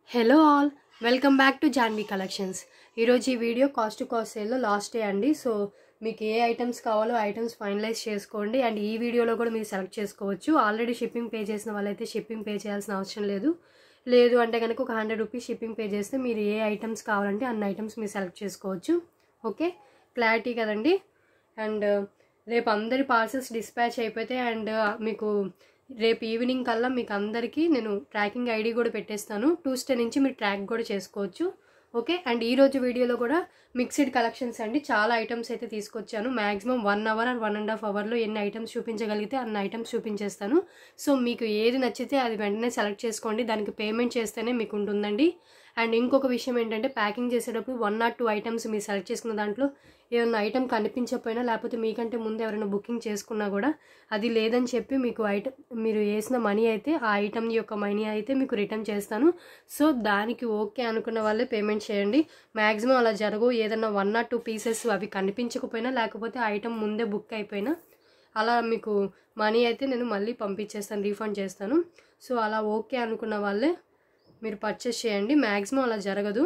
hello all welcome back to Janvi collections ఈరోజు ఈ video cost to cost సేల్లో last day అండి సో మీకు ఏ ఐటమ్స్ కావాలో ఐటమ్స్ ఫైనలైజ్ చేసుకోండి అండ్ ఈ వీడియోలో కూడా మీరు సెలెక్ట్ చేసుకోవచ్చు ఆల్రెడీ షిప్పింగ్ పే చేసిన వాళ్ళైతే షిప్పింగ్ పే చేయాల్సిన అవసరం లేదు లేదు అంటే కనుక ఒక హండ్రెడ్ రూపీస్ షిప్పింగ్ పే చేస్తే మీరు ఏ ఐటమ్స్ కావాలంటే అన్ని ఐటమ్స్ మీరు సెలెక్ట్ చేసుకోవచ్చు ఓకే క్లారిటీ కదండి అండ్ రేపు అందరి పార్సల్స్ డిస్పాచ్ అయిపోతే అండ్ మీకు రేపు ఈవినింగ్ కల్లా మీకు అందరికీ నేను ట్రాకింగ్ ఐడి కూడా పెట్టేస్తాను ట్యూస్డే నుంచి మీరు ట్రాక్ కూడా చేసుకోవచ్చు ఓకే అండ్ ఈ రోజు వీడియోలో కూడా మిక్స్డ్ కలెక్షన్స్ అండి చాలా ఐటమ్స్ అయితే తీసుకొచ్చాను maximum one hour and one and half అవర్లో ఎన్ని ఐటమ్స్ చూపించగలిగితే అన్ని ఐటమ్స్ చూపించేస్తాను సో మీకు ఏది నచ్చితే అది వెంటనే సెలెక్ట్ చేసుకోండి దానికి పేమెంట్ చేస్తేనే మీకు ఉంటుందండి అండ్ ఇంకొక విషయం ఏంటంటే ప్యాకింగ్ చేసేటప్పుడు వన్ ఆర్ టూ ఐటమ్స్ మీరు సెలెక్ట్ చేసుకున్న దాంట్లో ఏమైనా ఐటమ్ కనిపించకపోయినా లేకపోతే మీకంటే ముందు ఎవరైనా బుకింగ్ చేసుకున్నా కూడా అది లేదని చెప్పి మీకు ఐటమ్ మీరు వేసిన మనీ అయితే ఆ ఐటమ్ యొక్క మనీ అయితే మీకు రిటర్న్ చేస్తాను సో దానికి ఓకే అనుకున్న వాళ్ళే పేమెంట్ చేయండి మ్యాక్సిమం అలా జరగవు ఏదైనా వన్ ఆర్ టూ పీసెస్ అవి కనిపించకపోయినా లేకపోతే ఐటమ్ ముందే బుక్ అయిపోయినా అలా మీకు మనీ అయితే నేను మళ్ళీ పంపించేస్తాను రీఫండ్ చేస్తాను సో అలా ఓకే అనుకున్న వాళ్ళే మీరు పర్చేస్ చేయండి మ్యాక్సిమం అలా జరగదు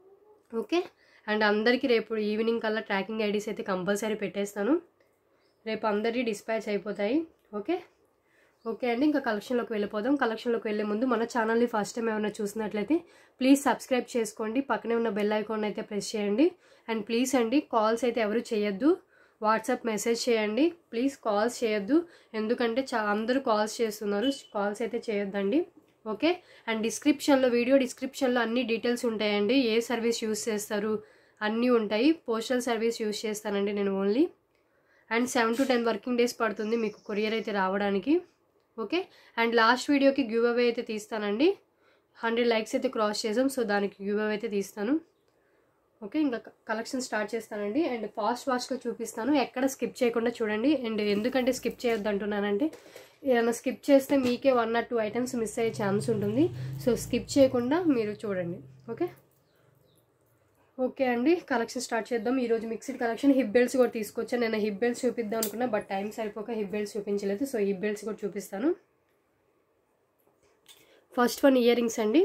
ఓకే అండ్ అందరికీ రేపు ఈవినింగ్ కల్లా ట్రాకింగ్ ఐడీస్ అయితే కంపల్సరీ పెట్టేస్తాను రేపు అందరికీ డిస్పాచ్ అయిపోతాయి ఓకే ఓకే అండి ఇంకా కలెక్షన్లోకి వెళ్ళిపోదాం కలెక్షన్లోకి వెళ్ళే ముందు మన ఛానల్ని ఫస్ట్ టైం ఏమైనా చూసినట్లయితే ప్లీజ్ సబ్స్క్రైబ్ చేసుకోండి పక్కనే ఉన్న బెల్ ఐకాన్ అయితే ప్రెస్ చేయండి అండ్ ప్లీజ్ అండి కాల్స్ అయితే ఎవరు చేయొద్దు వాట్సాప్ మెసేజ్ చేయండి ప్లీజ్ కాల్స్ చేయొద్దు ఎందుకంటే చా అందరూ కాల్స్ చేస్తున్నారు కాల్స్ అయితే చేయొద్దండి ఓకే అండ్ డిస్క్రిప్షన్లో వీడియో డిస్క్రిప్షన్లో అన్ని డీటెయిల్స్ ఉంటాయండి ఏ సర్వీస్ యూస్ చేస్తారు అన్నీ ఉంటాయి పోస్టల్ సర్వీస్ యూస్ చేస్తానండి నేను only and seven to ten working days పడుతుంది మీకు కొరియర్ అయితే రావడానికి ఓకే అండ్ లాస్ట్ వీడియోకి గివ్ అవే అయితే తీస్తానండి హండ్రెడ్ లైక్స్ అయితే క్రాస్ చేసాం సో దానికి గివ్ అవే అయితే తీస్తాను ఓకే ఇంకా కలెక్షన్ స్టార్ట్ చేస్తానండి అండ్ ఫాస్ట్ ఫాస్ట్గా చూపిస్తాను ఎక్కడ స్కిప్ చేయకుండా చూడండి అండ్ ఎందుకంటే స్కిప్ చేయొద్దు అంటున్నానంటే ఏదైనా స్కిప్ చేస్తే మీకే one or two items miss అయ్యే ఛాన్స్ ఉంటుంది సో స్కిప్ చేయకుండా మీరు చూడండి ఓకే ఓకే అండి కలెక్షన్ స్టార్ట్ చేద్దాం ఈరోజు మిక్స్డ్ కలెక్షన్ హిప్ బెల్ట్స్ కూడా తీసుకొచ్చాను నేను హిప్ బెల్ట్స్ చూపిద్దాం అనుకున్నా బట్ టైం సరిపోక హిప్ బెల్ట్స్ చూపించలేదు సో హిప్ బెల్ట్స్ కూడా చూపిస్తాను ఫస్ట్ వన్ ఇయర్ రింగ్స్ అండి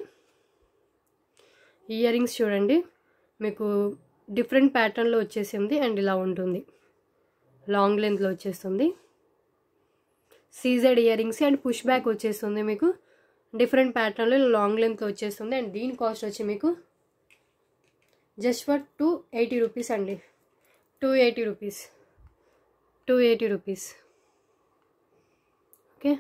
ఇయర్ రింగ్స్ చూడండి మీకు డిఫరెంట్ ప్యాటర్న్లో వచ్చేసింది అండ్ ఇలా ఉంటుంది లాంగ్ లెంత్లో వచ్చేస్తుంది CZ ear rings and push back వచ్చేస్తుంది మీకు డిఫరెంట్ ప్యాటర్న్లో లాంగ్ లెంత్లో వచ్చేస్తుంది అండ్ దీని కాస్ట్ వచ్చి మీకు just for two eighty rupees అండి two eighty rupees two eighty rupees okay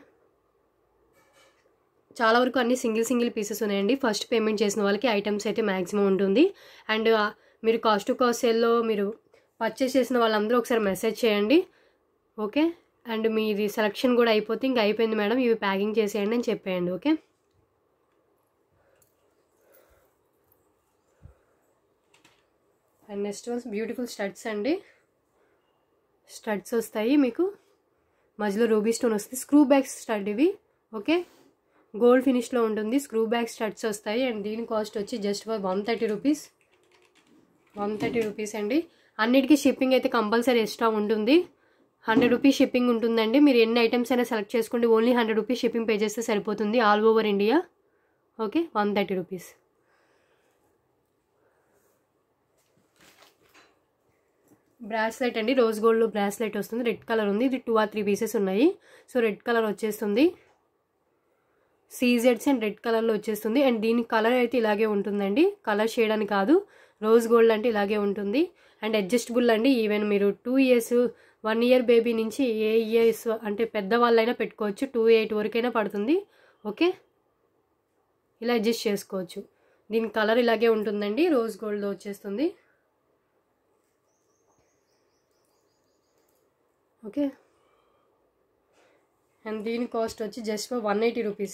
చాలా వరకు అన్ని సింగిల్ సింగిల్ పీసెస్ ఉన్నాయండి ఫస్ట్ పేమెంట్ చేసిన వాళ్ళకి ఐటమ్స్ అయితే మ్యాక్సిమం ఉంటుంది అండ్ మీరు కాస్ట్ టు కాస్ట్ సేల్లో మీరు పర్చేస్ చేసిన వాళ్ళందరూ ఒకసారి మెసేజ్ చేయండి ఓకే అండ్ మీది సెలెక్షన్ కూడా అయిపోతే ఇంకా అయిపోయింది మేడం ఇవి ప్యాకింగ్ చేసేయండి అని చెప్పేయండి okay and next ones beautiful studs అండి స్టడ్స్ వస్తాయి మీకు మధ్యలో రూబీ స్టోన్ వస్తుంది స్క్రూ బ్యాగ్స్ స్టడ్ ఇవి ఓకే గోల్డ్ ఫినిష్లో ఉంటుంది స్క్రూ బ్యాగ్ స్టడ్స్ వస్తాయి అండ్ దీని కాస్ట్ వచ్చి just for one thirty rupees one thirty rupees అండి అన్నిటికీ షిప్పింగ్ అయితే కంపల్సరీ ఎక్స్ట్రా ఉంటుంది హండ్రెడ్ రూపీస్ షిప్పింగ్ ఉంటుందండి మీరు ఎన్ని ఐటమ్స్ అయినా సెలెక్ట్ చేసుకోండి only hundred rupees shipping pay చేస్తే సరిపోతుంది all over India okay one thirty rupees bracelet అండి రోజ్ గోల్డ్లో బ్రాస్లెట్ వస్తుంది రెడ్ కలర్ ఉంది ఇది టూ ఆర్ త్రీ పీసెస్ ఉన్నాయి సో రెడ్ కలర్ వచ్చేస్తుంది సీజెడ్స్ అండ్ రెడ్ కలర్లో వచ్చేస్తుంది అండ్ దీని కలర్ అయితే ఇలాగే ఉంటుందండి కలర్ షేడ్ అని కాదు రోజ్ గోల్డ్ అంటే ఇలాగే ఉంటుంది అండ్ అడ్జస్టబుల్ అండి ఈవెన్ మీరు two years one year baby నుంచి ఏ ఇయర్స్ అంటే పెద్దవాళ్ళైనా పెట్టుకోవచ్చు టూ ఎయిట్ వరకైనా పడుతుంది ఓకే ఇలా అడ్జస్ట్ చేసుకోవచ్చు దీని కలర్ ఇలాగే ఉంటుందండి రోజ్ గోల్డ్లో వచ్చేస్తుంది ఓకే అండ్ దీని కాస్ట్ వచ్చి just for one eighty rupees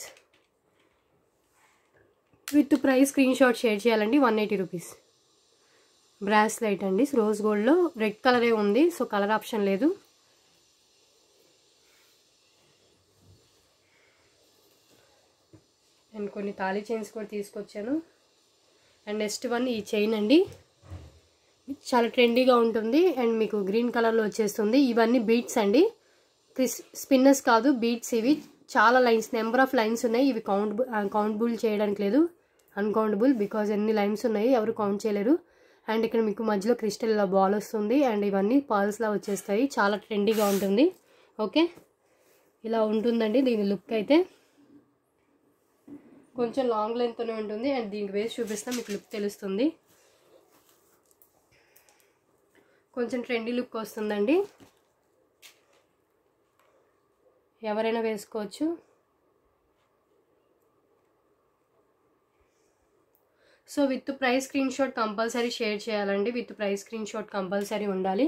with price screen shot share చేయాలండి వన్ ఎయిటీ రూపీస్ బ్రాస్లైట్ అండి రోజ్ గోల్డ్లో రెడ్ కలరే ఉంది సో కలర్ ఆప్షన్ లేదు అండ్ కొన్ని తాళీ చైన్స్ కూడా తీసుకొచ్చాను అండ్ నెక్స్ట్ వన్ ఈ చైన్ అండి చాలా ట్రెండీగా ఉంటుంది అండ్ మీకు గ్రీన్ కలర్లో వచ్చేస్తుంది ఇవన్నీ బీట్స్ అండి క్రిస్ స్పిన్నర్స్ కాదు బీట్స్ ఇవి చాలా లైన్స్ నెంబర్ ఆఫ్ లైన్స్ ఉన్నాయి ఇవి కౌంట్ కౌంటబుల్ చేయడానికి లేదు అన్కౌంటబుల్ బికాజ్ ఎన్ని లైన్స్ ఉన్నాయి ఎవరు కౌంట్ చేయలేరు అండ్ ఇక్కడ మీకు మధ్యలో క్రిస్టల్ ఇలా బాల్ వస్తుంది అండ్ ఇవన్నీ పాల్స్లా వచ్చేస్తాయి చాలా ట్రెండీగా ఉంటుంది ఓకే ఇలా ఉంటుందండి దీని లుక్ అయితే కొంచెం లాంగ్ లెంత్తోనే ఉంటుంది అండ్ దీనికి వేసి చూపిస్తే మీకు లుక్ తెలుస్తుంది కొంచెం ట్రెండీ లుక్ వస్తుందండి ఎవరైనా వేసుకోవచ్చు so with price screenshot compulsory share చేయాలండి with price screenshot compulsory ఉండాలి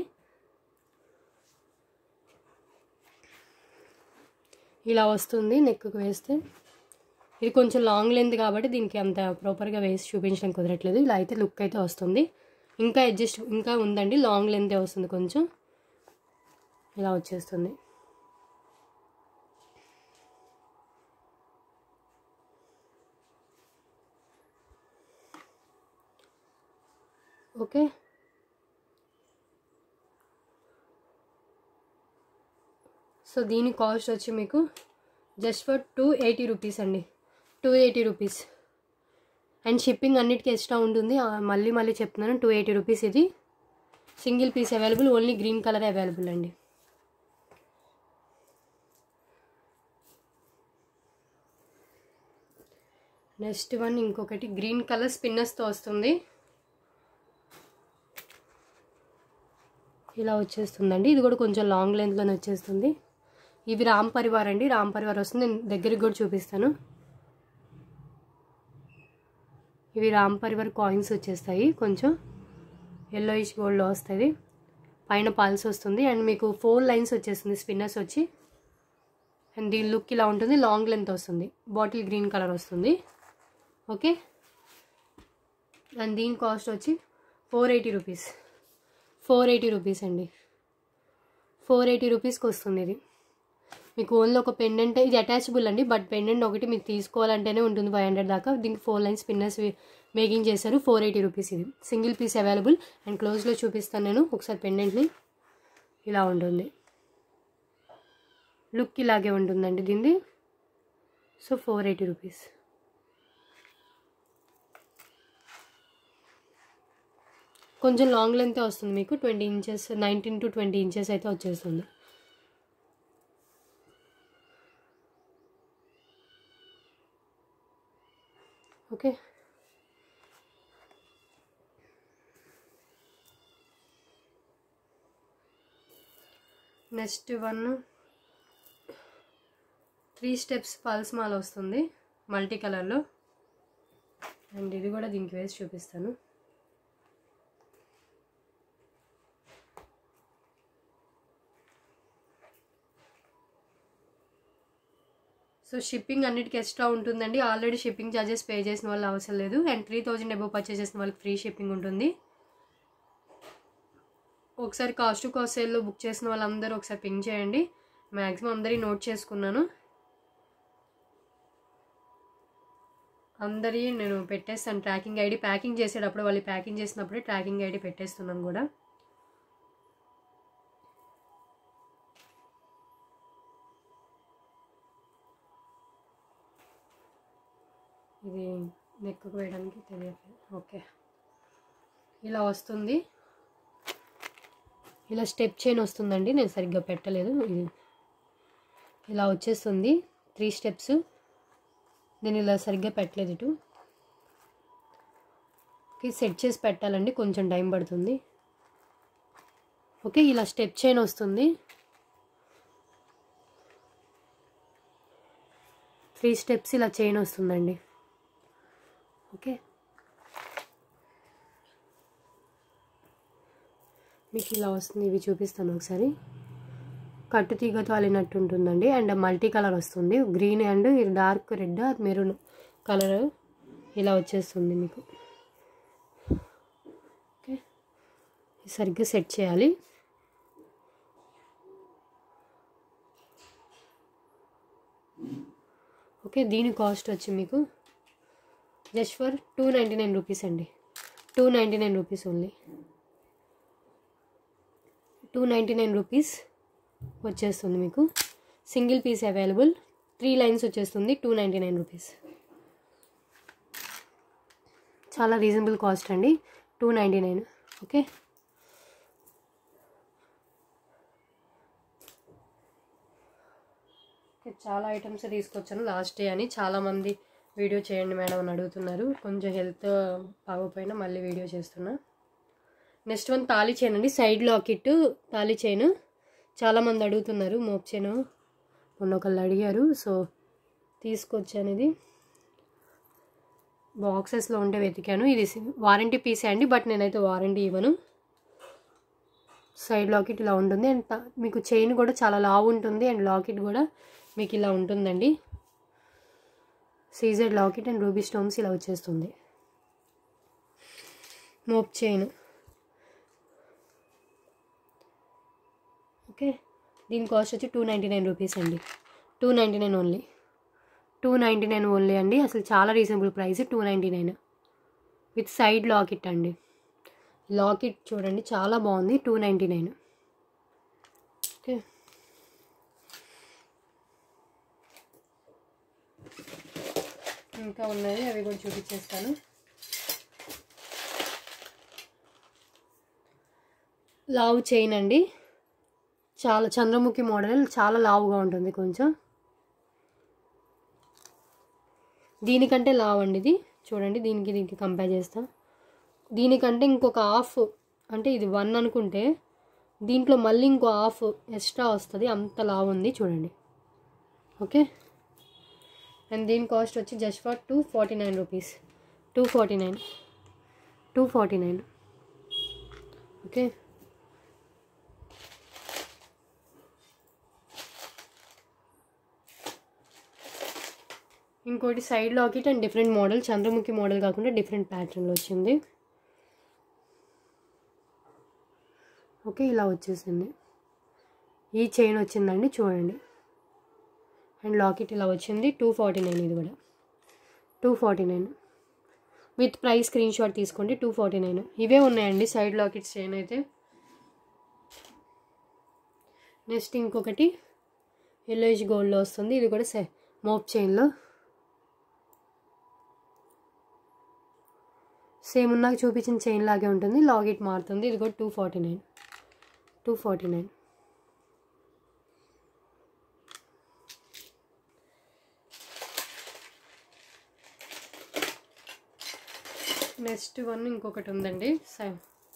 ఇలా వస్తుంది నెక్కు వేస్తే ఇది కొంచెం లాంగ్ లెంత్ కాబట్టి దీనికి అంత ప్రాపర్గా వేసి చూపించడం కుదరట్లేదు ఇలా అయితే లుక్ అయితే వస్తుంది ఇంకా అడ్జస్ట్ ఇంకా ఉందండి లాంగ్ లెంతే వస్తుంది కొంచెం ఇలా వచ్చేస్తుంది ఓకే సో దీని కాస్ట్ వచ్చి మీకు just for two eighty rupees అండి two eighty rupees and shipping అన్నిటికీ ఎక్స్ట్రా ఉంటుంది ఆ, మళ్ళీ మళ్ళీ చెప్తున్నాను టూ ఎయిటీ రూపీస్ ఇది single piece available only green colour available అండి నెక్స్ట్ వన్ ఇంకొకటి గ్రీన్ కలర్ స్పిన్నర్స్తో వస్తుంది ఇలా వచ్చేస్తుందండి ఇది కూడా కొంచెం లాంగ్ లెంత్లోనే వచ్చేస్తుంది ఇవి రామ్ పరివార్ అండి రామ్ పరివార్ వస్తుంది నేను దగ్గరికి కూడా చూపిస్తాను ఇవి రామ్ పరివార్ కాయిన్స్ వచ్చేస్తాయి కొంచెం ఎల్లోయిష్ గోల్డ్లో వస్తుంది పైన పల్స్ వస్తుంది అండ్ మీకు ఫోర్ లైన్స్ వచ్చేస్తుంది స్పిన్నర్స్ వచ్చి అండ్ దీని లుక్ ఇలా ఉంటుంది లాంగ్ లెంత్ వస్తుంది బాటిల్ గ్రీన్ కలర్ వస్తుంది ఓకే అండ్ దీని కాస్ట్ వచ్చి four eighty rupees four eighty rupees అండి ఫోర్ ఎయిటీ రూపీస్కి వస్తుంది ఇది మీకు ఓన్లీ ఒక పెండెంట్ ఇది అటాచబుల్ అండి బట్ పెండెంట్ ఒకటి మీకు తీసుకోవాలంటేనే ఉంటుంది ఫైవ్ హండ్రెడ్ దాకా దీనికి ఫోర్ లైన్స్ స్పిన్నర్స్ మేకింగ్ చేశారు ఫోర్ ఎయిటీ రూపీస్ ఇది సింగిల్ పీస్ అవైలబుల్ అండ్ క్లోజ్లో చూపిస్తాను నేను ఒకసారి పెండెంట్ని ఇలా ఉంటుంది లుక్ ఇలాగే ఉంటుందండి దీన్ని సో ఫోర్ ఎయిటీ రూపీస్ కొంచెం లాంగ్ లెంతే వస్తుంది మీకు twenty inches nineteen to twenty inches అయితే వచ్చేస్తుంది okay next one three steps pearls మాల వస్తుంది మల్టీ కలర్లో అండ్ ఇది కూడా దీనికి వేసి చూపిస్తాను సో షిప్పింగ్ అన్నిటికీ ఎక్స్ట్రా ఉంటుందండి ఆల్రెడీ షిప్పింగ్ ఛార్జెస్ పే చేసిన వాళ్ళు అవసరం లేదు and three thousand above purchase చేసిన వాళ్ళకి ఫ్రీ షిప్పింగ్ ఉంటుంది ఒకసారి కాస్ట్ టు కాస్ట్ సేల్లో బుక్ చేసిన వాళ్ళందరూ ఒకసారి పింక్ చేయండి మ్యాక్సిమం అందరి నోట్ చేసుకున్నాను అందరి నేను పెట్టేస్తాను ట్రాకింగ్ ఐడి ప్యాకింగ్ చేసేటప్పుడు వాళ్ళు ప్యాకింగ్ చేసినప్పుడే ట్రాకింగ్ ఐడి పెట్టేస్తున్నాను కూడా ఇది నెక్కు వేయడానికి తెలియట్లేదు ఓకే ఇలా వస్తుంది ఇలా స్టెప్ చైన్ వస్తుందండి నేను సరిగ్గా పెట్టలేదు ఇది ఇలా వచ్చేస్తుంది త్రీ స్టెప్స్ నేను ఇలా సరిగ్గా పెట్టలేదు ఇటు ఓకే సెట్ చేసి పెట్టాలండి కొంచెం టైం పడుతుంది ఓకే ఇలా స్టెప్ చైన్ వస్తుంది త్రీ స్టెప్స్ ఇలా చైన్ వస్తుందండి ఓకే మీకు ఇలా వస్తుంది ఇవి చూపిస్తాను ఒకసారి కట్టు తీగతో అలినట్టు ఉంటుందండి అండ్ మల్టీ కలర్ వస్తుంది green and dark red maroon colour ఇలా వచ్చేస్తుంది మీకు ఓకే సరిగ్గా సెట్ చేయాలి ఓకే దీని కాస్ట్ వచ్చి మీకు just for two ninety nine rupees అండి two ninety nine rupees only two ninety nine rupees వచ్చేస్తుంది మీకు single piece available three lines వచ్చేస్తుంది టూ నైంటీ నైన్ రూపీస్ చాలా రీజనబుల్ కాస్ట్ అండి two ninety nine okay okay, చాలా items తీసుకొచ్చాను last day అని చాలామంది వీడియో చేయండి మేడం అని అడుగుతున్నారు కొంచెం హెల్త్ బాగోపోయినా మళ్ళీ వీడియో చేస్తున్నా నెక్స్ట్ వన్ తాళి చైన్ అండి సైడ్ లాకెట్ తాళి చైన్ చాలామంది అడుగుతున్నారు మోప్ చైన్ మొన్న ఒకళ్ళు అడిగారు సో తీసుకొచ్చాను ఇది బాక్సెస్లో ఉంటే వెతికాను ఇది వారంటీ పీసే అండి బట్ నేనైతే వారంటీ ఇవ్వను సైడ్ లాకెట్ ఇలా ఉంటుంది అండ్ త- మీకు చైన్ కూడా చాలా లావు ఉంటుంది అండ్ లాకెట్ కూడా మీకు ఇలా ఉంటుందండి CZ locket and ruby stones ఇలా వచ్చేస్తుంది మోప్ చైన్ ఓకే దీని కాస్ట్ వచ్చి టూ నైంటీ నైన్ రూపీస్ అండి two ninety nine only two ninety nine only అండి అసలు చాలా reasonable price two ninety nine with side locket అండి లాకెట్ చూడండి చాలా బాగుంది టూ నైంటీ నైన్ ఓకే ఇంకా ఉన్నాయి అవి కూడా చూపించేస్తాను లావు చైన్ అండి చాలా చంద్రముఖి మోడల్ చాలా లావుగా ఉంటుంది కొంచెం దీనికంటే లావు అండి ఇది చూడండి దీనికి దీనికి కంపేర్ చేస్తా దీనికంటే ఇంకొక హాఫ్ అంటే ఇది వన్ అనుకుంటే దీంట్లో మళ్ళీ ఇంకో హాఫ్ ఎక్స్ట్రా వస్తుంది అంత లావు ఉంది చూడండి ఓకే అండ్ దీని కాస్ట్ వచ్చి just for two forty nine rupees two forty nine two forty nine okay ఇంకోటి side locket and different model Chandramukhi model కాకుండా డిఫరెంట్ ప్యాటర్న్లో వచ్చింది ఓకే ఇలా వచ్చేసింది ఈ చైన్ వచ్చిందండి చూడండి అండ్ లాకెట్ ఇలా వచ్చింది టూ ఫార్టీ నైన్ ఇది కూడా two forty nine with price screen shot తీసుకోండి టూ ఫార్టీ నైన్ ఇవే ఉన్నాయండి సైడ్ లాకెట్స్ చైన్ అయితే నెక్స్ట్ ఇంకొకటి ఎల్లోయిష్ గోల్డ్లో వస్తుంది ఇది కూడా సై మోప్ చైన్లో సేమ్ ఉన్నాక చూపించిన చైన్ లాగే ఉంటుంది లాకెట్ మారుతుంది ఇది కూడా two forty nine two forty nine next one ఇంకొకటి ఉందండి సై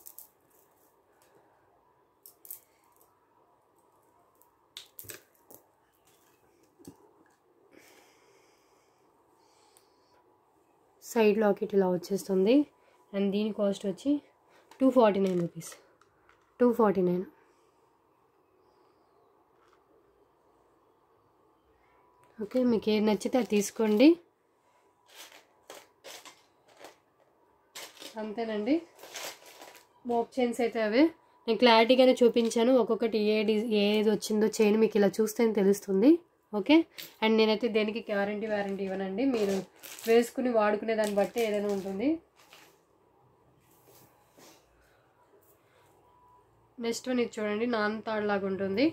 సైడ్ లాకెట్ ఇలా వచ్చేస్తుంది అండ్ దీని కాస్ట్ వచ్చి two forty nine rupees two forty nine okay మీకు ఏది నచ్చితే అది తీసుకోండి అంతేనండి మోప్ చైన్స్ అయితే అవే నేను క్లారిటీగానే చూపించాను ఒక్కొక్కటి ఏ డి ఏది వచ్చిందో చైన్ మీకు ఇలా చూస్తేనే తెలుస్తుంది ఓకే అండ్ నేనైతే దేనికి గ్యారంటీ వారంటీ ఇవ్వనండి మీరు వేసుకుని వాడుకునే దాన్ని బట్టి ఏదైనా ఉంటుంది నెక్స్ట్ వన్ ఇది చూడండి నాన్ తాడ్ లాగా ఉంటుంది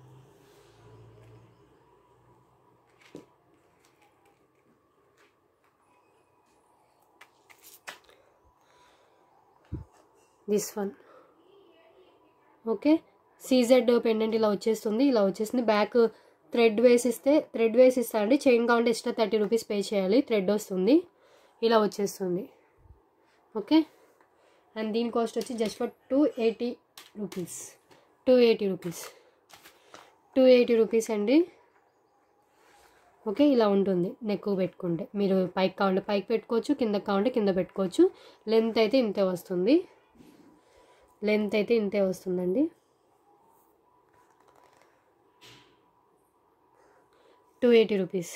this one okay CZ pendant ఇలా వచ్చేస్తుంది ఇలా వచ్చేసింది బ్యాక్ థ్రెడ్ వేసిస్తే థ్రెడ్ వేసిస్తా అండి చైన్ కావాలంటే ఎక్స్ట్రా థర్టీ రూపీస్ పే చేయాలి థ్రెడ్ వస్తుంది ఇలా వచ్చేస్తుంది ఓకే అండ్ దీని కాస్ట్ వచ్చి just for two eighty rupees two eighty rupees two eighty rupees అండి ఓకే ఇలా ఉంటుంది నెక్ పెట్టుకుంటే మీరు పైకి కావాలంటే పైకి పెట్టుకోవచ్చు కింద కావాలంటే కింద పెట్టుకోవచ్చు లెంత్ అయితే ఇంతే వస్తుంది లెంత్ అయితే ఇంతే వస్తుందండి టూ ఎయిటీ రూపీస్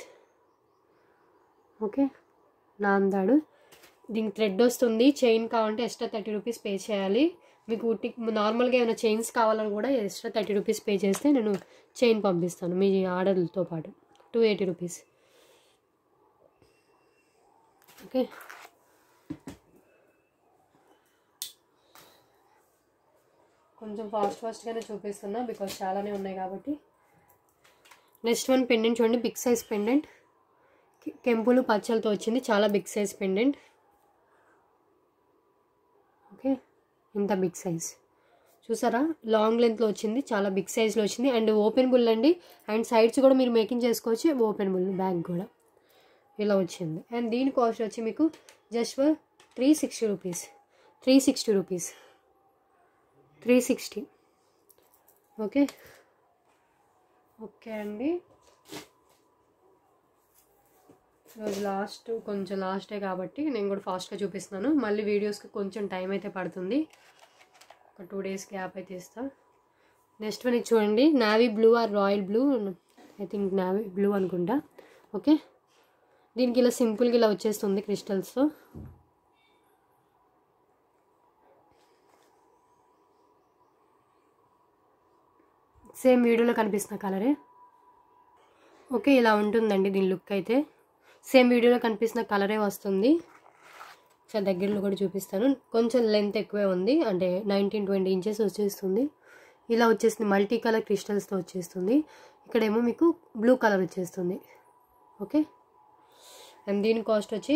ఓకే నాందాడు దీనికి థ్రెడ్ వస్తుంది చైన్ కావాలంటే ఎక్స్ట్రా థర్టీ రూపీస్ పే చేయాలి మీకు ఉట్టి నార్మల్గా ఏమైనా చైన్స్ కావాలని కూడా ఎక్స్ట్రా థర్టీ రూపీస్ పే చేస్తే నేను చైన్ పంపిస్తాను మీ ఆర్డర్లతో పాటు టూ ఎయిటీ రూపీస్ ఓకే కొంచెం ఫాస్ట్ ఫాస్ట్గానే చూపిస్తున్నా బికాస్ చాలానే ఉన్నాయి కాబట్టి నెక్స్ట్ వన్ పెండెంట్ చూడండి బిగ్ సైజ్ పెండెంట్ కెంపులు పచ్చలతో వచ్చింది చాలా బిగ్ సైజ్ పెండెంట్ ఓకే ఇంత బిగ్ సైజ్ చూసారా లాంగ్ లెంత్లో వచ్చింది చాలా బిగ్ సైజ్లో వచ్చింది అండ్ ఓపెన్ బుల్ అండి అండ్ సైడ్స్ కూడా మీరు మేకింగ్ చేసుకోవచ్చు ఓపెన్ బుల్ బ్యాగ్ కూడా ఇలా వచ్చింది అండ్ దీని కాస్ట్ వచ్చి మీకు just for three sixty rupees three sixty rupees three sixty okay okay అండి ఈరోజు లాస్ట్ కొంచెం లాస్టే కాబట్టి నేను కూడా ఫాస్ట్గా చూపిస్తున్నాను మళ్ళీ వీడియోస్కి కొంచెం టైం అయితే పడుతుంది ఒక టూ డేస్ గ్యాప్ అయితే ఇస్తా నెక్స్ట్ వన్ ఇది చూడండి navy blue or royal blue I think navy blue అనుకుంటా ఓకే దీనికి ఇలా సింపుల్గా ఇలా వచ్చేస్తుంది క్రిస్టల్స్తో సేమ్ వీడియోలో కనిపిస్తున్న కలరే ఓకే ఇలా ఉంటుందండి దీని లుక్ అయితే సేమ్ వీడియోలో కనిపిస్తున్న కలరే వస్తుంది ఒకసారి దగ్గరలో కూడా చూపిస్తాను కొంచెం లెంత్ ఎక్కువే ఉంది అంటే నైన్టీన్ ట్వంటీ ఇంచెస్ వచ్చేస్తుంది ఇలా వచ్చేస్తుంది మల్టీ కలర్ క్రిస్టల్స్తో వచ్చేస్తుంది ఇక్కడేమో మీకు బ్లూ కలర్ వచ్చేస్తుంది ఓకే అండ్ దీని కాస్ట్ వచ్చి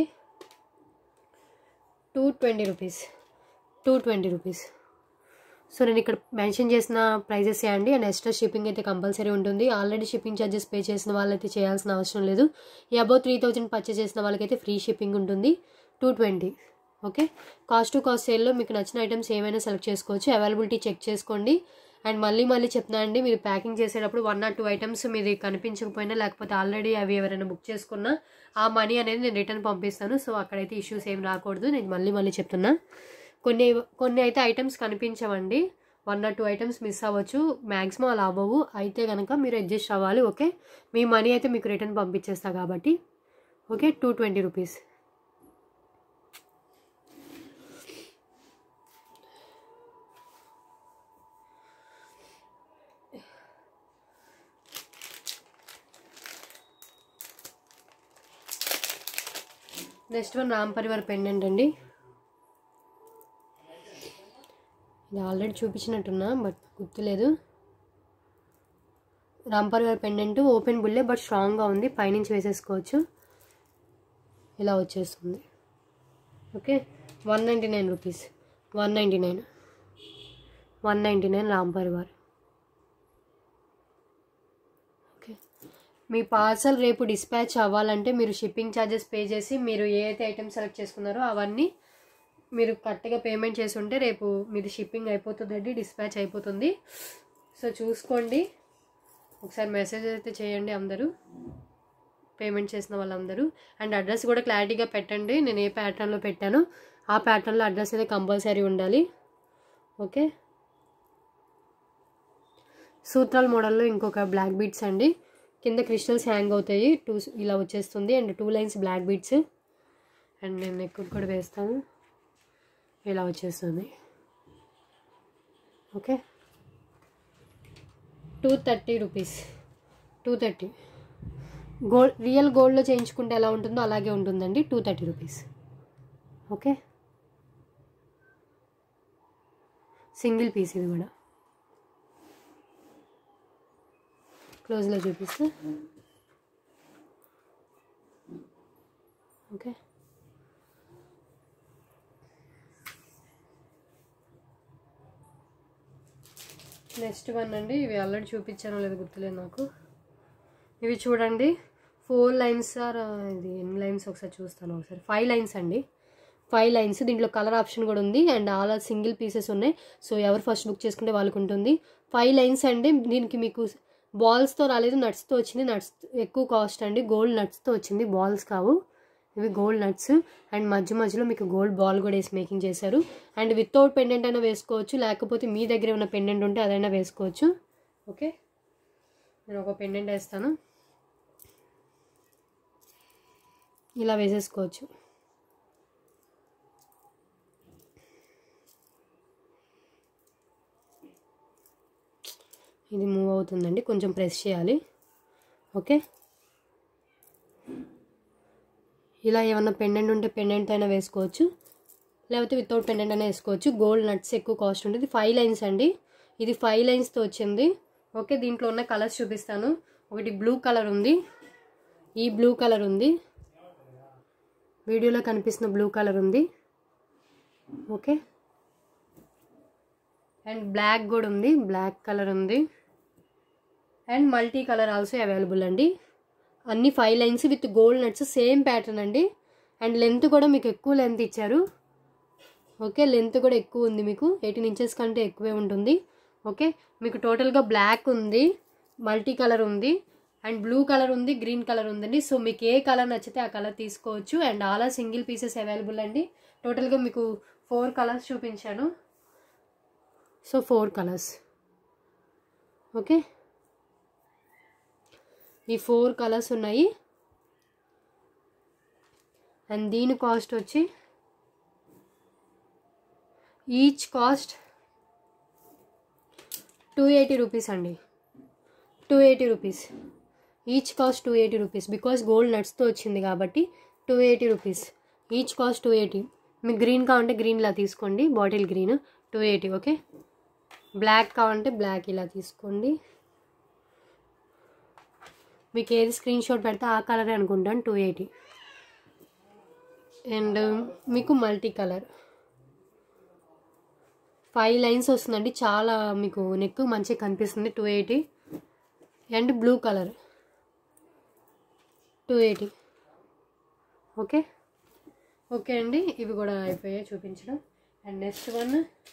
two twenty rupees two twenty rupees so నేను ఇక్కడ మెన్షన్ చేసిన ప్రైజెస్ అండి అండ్ ఎక్స్ట్రా షిప్పింగ్ అయితే కంపల్సరీ ఉంటుంది ఆల్రెడీ షిప్పింగ్ ఛార్జెస్ పే చేసిన వాళ్ళైతే చేయాల్సిన అవసరం లేదు ఈ అబౌవ్ త్రీ థౌజండ్ పర్చేస్ చేసిన వాళ్ళకైతే ఫ్రీ షిప్పింగ్ ఉంటుంది two twenty okay cost to cost సేల్లో మీకు నచ్చిన ఐటమ్స్ ఏమైనా సెలెక్ట్ చేసుకోవచ్చు అవైలబిలిటీ చెక్ చేసుకోండి అండ్ మళ్ళీ మళ్ళీ చెప్తున్నా అండి మీరు ప్యాకింగ్ చేసేటప్పుడు వన్ ఆర్ టూ ఐటమ్స్ మీది కనిపించకపోయినా లేకపోతే ఆల్రెడీ అవి ఎవరైనా బుక్ చేసుకున్నా ఆ మనీ అనేది నేను రిటర్న్ పంపిస్తాను సో అక్కడైతే ఇష్యూస్ ఏం రాకూడదు నేను మళ్ళీ మళ్ళీ చెప్తున్నా కొన్ని కొన్ని అయితే ఐటమ్స్ కనిపించవండి one or two items miss అవ్వచ్చు మ్యాక్సిమం అలా అవ్వవు అయితే కనుక మీరు అడ్జస్ట్ అవ్వాలి ఓకే మీ మనీ అయితే మీకు రిటర్న్ పంపించేస్తా కాబట్టి okay two twenty rupees next one Ram Parivar pendant అండి ఇది ఆల్రెడీ చూపించినట్టున్నా బట్ గుర్తులేదు రామ్ పరివార్ పెండెంట్ ఓపెన్ బుల్లే బట్ స్ట్రాంగ్గా ఉంది పైనుంచి వేసేసుకోవచ్చు ఇలా వచ్చేస్తుంది okay one ninety nine rupees one ninety nine one ninety nine Ram Parivar okay మీ పార్సల్ రేపు డిస్పాచ్ అవ్వాలంటే మీరు షిప్పింగ్ ఛార్జెస్ పే చేసి మీరు ఏ అయితే ఐటమ్స్ సెలెక్ట్ చేసుకున్నారో అవన్నీ మీరు కరెక్ట్గా పేమెంట్ చేసి ఉంటే రేపు మీది షిప్పింగ్ అయిపోతుందండి డిస్పాచ్ అయిపోతుంది సో చూసుకోండి ఒకసారి మెసేజ్ అయితే చేయండి అందరూ పేమెంట్ చేసిన వాళ్ళందరూ అండ్ అడ్రస్ కూడా క్లారిటీగా పెట్టండి నేను ఏ ప్యాటర్న్లో పెట్టానో ఆ ప్యాటర్న్లో అడ్రస్ అయితే కంపల్సరీ ఉండాలి ఓకే సూత్రాల మోడల్లో ఇంకొక బ్లాక్ బీట్స్ అండి కింద క్రిస్టల్స్ హ్యాంగ్ అవుతాయి టూ ఇలా వచ్చేస్తుంది and two lines black beads and నేను ఎక్కువ కూడా వేస్తాను ఇలా వచ్చేస్తుంది okay two thirty rupees two thirty gold real గోల్డ్లో చేయించుకుంటే ఎలా ఉంటుందో అలాగే ఉంటుందండి two thirty rupees okay single piece ఇది కూడా క్లోజ్లో చూపిస్తే ఓకే నెక్స్ట్ వన్ అండి ఇవి ఆల్రెడీ చూపించానో లేదు గుర్తులేదు నాకు ఇవి చూడండి ఫోర్ లైన్స్ ఆర్ ఇది ఎన్ని లైన్స్ ఒకసారి చూస్తాను ఒకసారి ఫైవ్ లైన్స్ అండి ఫైవ్ లైన్స్ దీంట్లో కలర్ ఆప్షన్ కూడా ఉంది and all are single pieces ఉన్నాయి సో ఎవరు ఫస్ట్ బుక్ చేసుకుంటే వాళ్ళకు ఉంటుంది ఫైవ్ లైన్స్ అండి దీనికి మీకు బాల్స్తో రాలేదు నట్స్తో వచ్చింది నట్స్ ఎక్కువ కాస్ట్ అండి గోల్డ్ నట్స్తో వచ్చింది బాల్స్ కావు ఇవి గోల్డ్ నట్స్ అండ్ మధ్య మధ్యలో మీకు గోల్డ్ బాల్ కూడా వేసి మేకింగ్ చేశారు అండ్ వితౌట్ పెండెంట్ అయినా వేసుకోవచ్చు లేకపోతే మీ దగ్గర ఏమైనా పెండెంట్ ఉంటే అదైనా వేసుకోవచ్చు ఓకే నేను ఒక పెండెంట్ వేస్తాను ఇలా వేసేసుకోవచ్చు ఇది మూవ్ అవుతుందండి కొంచెం ప్రెస్ చేయాలి ఓకే ఇలా ఏమన్నా పెండెంట్ ఉంటే పెండెంట్ అయినా వేసుకోవచ్చు లేకపోతే వితౌట్ పెండెంట్ అయినా వేసుకోవచ్చు గోల్డ్ నట్స్ ఎక్కువ కాస్ట్ ఉంటుంది ఫైవ్ లైన్స్ అండి ఇది ఫైవ్ లైన్స్తో వచ్చింది ఓకే దీంట్లో ఉన్న కలర్స్ చూపిస్తాను ఒకటి బ్లూ కలర్ ఉంది ఈ బ్లూ కలర్ ఉంది వీడియోలో కనిపిస్తున్న బ్లూ కలర్ ఉంది ఓకే అండ్ బ్లాక్ కూడా ఉంది బ్లాక్ కలర్ ఉంది and multi colour also available అండి అన్ని five lines with gold nuts same pattern అండి అండ్ లెంత్ కూడా మీకు ఎక్కువ లెంత్ ఇచ్చారు ఓకే లెంత్ కూడా ఎక్కువ ఉంది మీకు ఎయిటీన్ ఇంచెస్ కంటే ఎక్కువే ఉంటుంది ఓకే మీకు టోటల్గా బ్లాక్ ఉంది మల్టీ కలర్ ఉంది అండ్ బ్లూ కలర్ ఉంది గ్రీన్ కలర్ ఉందండి సో మీకు ఏ కలర్ నచ్చితే ఆ కలర్ తీసుకోవచ్చు and all single pieces available అండి టోటల్గా మీకు ఫోర్ కలర్స్ చూపించాను సో ఫోర్ కలర్స్ ఓకే ఈ ఫోర్ కలర్స్ ఉన్నాయి అండ్ దీని కాస్ట్ వచ్చి each cost two eighty rupees అండి two eighty rupees each cost two eighty rupees because gold నట్స్తో వచ్చింది కాబట్టి two eighty rupees each cost two eighty మీకు గ్రీన్ కావాలంటే గ్రీన్ ఇలా తీసుకోండి bottle green two eighty okay black కావాలంటే బ్లాక్ ఇలా తీసుకోండి మీకు ఏది స్క్రీన్ షాట్ పెడితే ఆ కలరే అనుకుంటాను టూ ఎయిటీ అండ్ మీకు మల్టీ కలర్ ఫైవ్ లైన్స్ వస్తుందండి చాలా మీకు నెక్ మంచిగా కనిపిస్తుంది two eighty and blue colour two eighty okay okay అండి ఇవి కూడా అయిపోయాయి చూపించడం and next one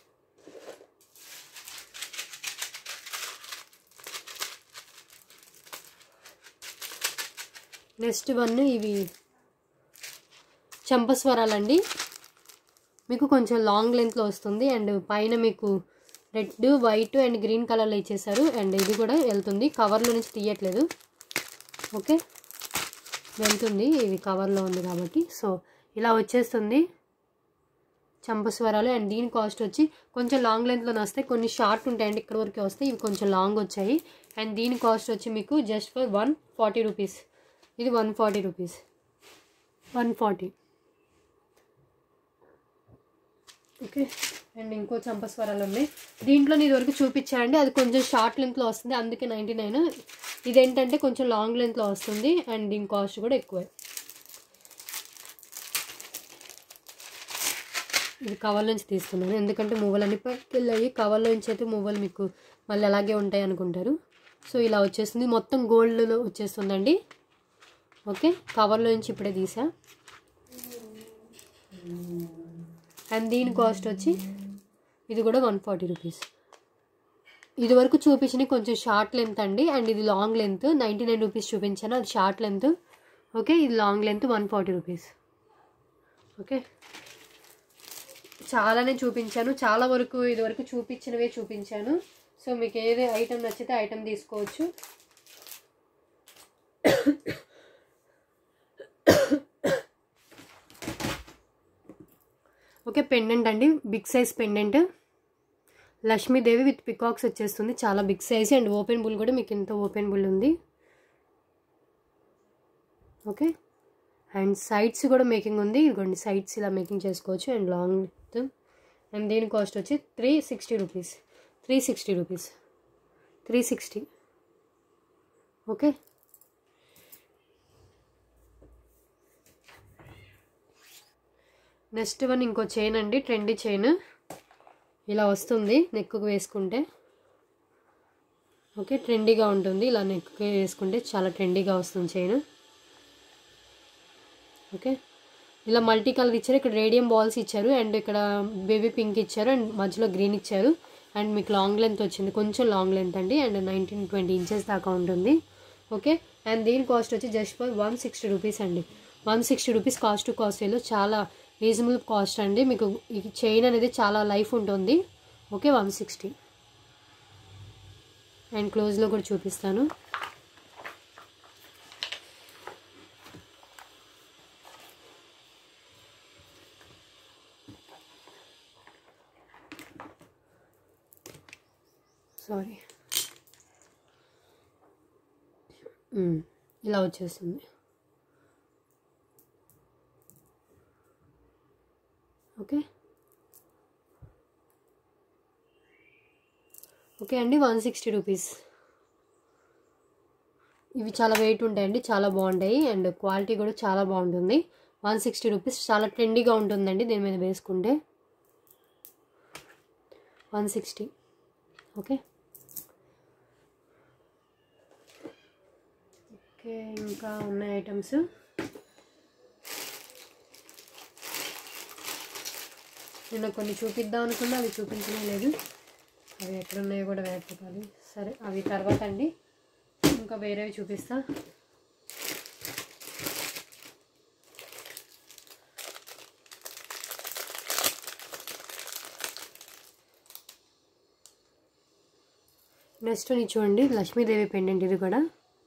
next one ఇవి చంపస్వరాలండి మీకు కొంచెం లాంగ్ లెంత్లో వస్తుంది అండ్ పైన మీకు రెడ్ వైట్ అండ్ గ్రీన్ కలర్లో ఇచ్చేసారు అండ్ ఇది కూడా వెళ్తుంది కవర్లో నుంచి తీయట్లేదు ఓకే వెళ్తుంది ఇది కవర్లో ఉంది కాబట్టి సో ఇలా వచ్చేస్తుంది చంపస్వరాలు అండ్ దీని కాస్ట్ వచ్చి కొంచెం లాంగ్ లెంత్లో వస్తాయి కొన్ని షార్ట్ ఉంటాయండి ఇక్కడ వరకే వస్తాయి ఇవి కొంచెం లాంగ్ వచ్చాయి అండ్ దీని కాస్ట్ వచ్చి మీకు just for one forty rupees ఇది one forty rupees one forty okay and ఇంకో చంపస్వరాలు ఉన్నాయి దీంట్లో ఇది వరకు చూపించానండి అది కొంచెం షార్ట్ లెంత్లో వస్తుంది అందుకే నైంటీ నైన్ ఇదేంటంటే కొంచెం లాంగ్ లెంత్లో వస్తుంది అండ్ దీని కాస్ట్ కూడా ఎక్కువే ఇది కవర్ నుంచి తీసుకున్నాను ఎందుకంటే మువ్వలు అన్ని పైకి వెళ్ళాయి కవర్లో నుంచి అయితే మువ్వలు మీకు మళ్ళీ అలాగే ఉంటాయి అనుకుంటారు సో ఇలా వచ్చేస్తుంది మొత్తం గోల్డ్లో వచ్చేస్తుందండి ఓకే కవర్లో నుంచి ఇప్పుడే తీసా అండ్ దీని కాస్ట్ వచ్చి ఇది కూడా వన్ ఫార్టీ రూపీస్ ఇది వరకు చూపించిన కొంచెం షార్ట్ లెంత్ అండి అండ్ ఇది long length ninety nine rupees చూపించాను అది షార్ట్ లెంత్ ఓకే ఇది long length one forty rupees okay చాలానే చూపించాను చాలా వరకు ఇది వరకు చూపించినవే చూపించాను సో మీకు ఏది ఐటెం నచ్చితే ఐటెం తీసుకోవచ్చు ఓకే పెండెంట్ అండి big size pendant Lakshmidevi with peacocks వచ్చేస్తుంది చాలా big size and open bail కూడా మీకు ఇంత ఓపెన్ బుల్ ఉంది ఓకే అండ్ సైడ్స్ కూడా మేకింగ్ ఉంది ఇదిగోండి సైడ్స్ ఇలా మేకింగ్ చేసుకోవచ్చు అండ్ లాంగ్ అండ్ దీని కాస్ట్ వచ్చి three sixty rupees three sixty rupees three sixty okay next one ఇంకో చైన్ అండి ట్రెండీ చైన్ ఇలా వస్తుంది నెక్కు వేసుకుంటే ఓకే ట్రెండీగా ఉంటుంది ఇలా నెక్కి వేసుకుంటే చాలా ట్రెండీగా వస్తుంది చైన్ ఓకే ఇలా మల్టీ కలర్ ఇచ్చారు ఇక్కడ రేడియం బాల్స్ ఇచ్చారు అండ్ ఇక్కడ బేబీ పింక్ ఇచ్చారు అండ్ మధ్యలో గ్రీన్ ఇచ్చారు అండ్ మీకు లాంగ్ లెంత్ వచ్చింది కొంచెం లాంగ్ లెంత్ అండి అండ్ నైన్టీన్ ట్వంటీ ఇంచెస్ దాకా ఉంటుంది ఓకే అండ్ దీని కాస్ట్ వచ్చి just for one sixty rupees అండి one sixty rupees cost to cost వేలో చాలా రీజనబుల్ కాస్ట్ అండి మీకు ఈ చైన్ అనేది చాలా లైఫ్ ఉంటుంది ఓకే వన్ సిక్స్టీ అండ్ క్లోజ్లో కూడా చూపిస్తాను సారీ ఇలా వచ్చేస్తుంది ఓకే ఓకే అండి వన్ సిక్స్టీ రూపీస్ ఇవి చాలా వెయిట్ ఉంటాయండి చాలా బాగుంటాయి అండ్ క్వాలిటీ కూడా చాలా బాగుంటుంది వన్ సిక్స్టీ రూపీస్ చాలా ట్రెండీగా ఉంటుందండి దీని మీద వేసుకుంటే వన్ సిక్స్టీ ఓకే ఓకే ఇంకా ఉన్నాయి ఐటమ్స్ నిన్న కొన్ని చూపిద్దాం అనుకున్నా అవి చూపించనే లేదు అవి ఎక్కడున్నాయో కూడా వేసుకోవాలి సరే అవి తర్వాత అండి ఇంకా వేరేవి చూపిస్తా నెక్స్ట్ ఇది చూడండి లక్ష్మీదేవి పెండెంట్ ఇది కూడా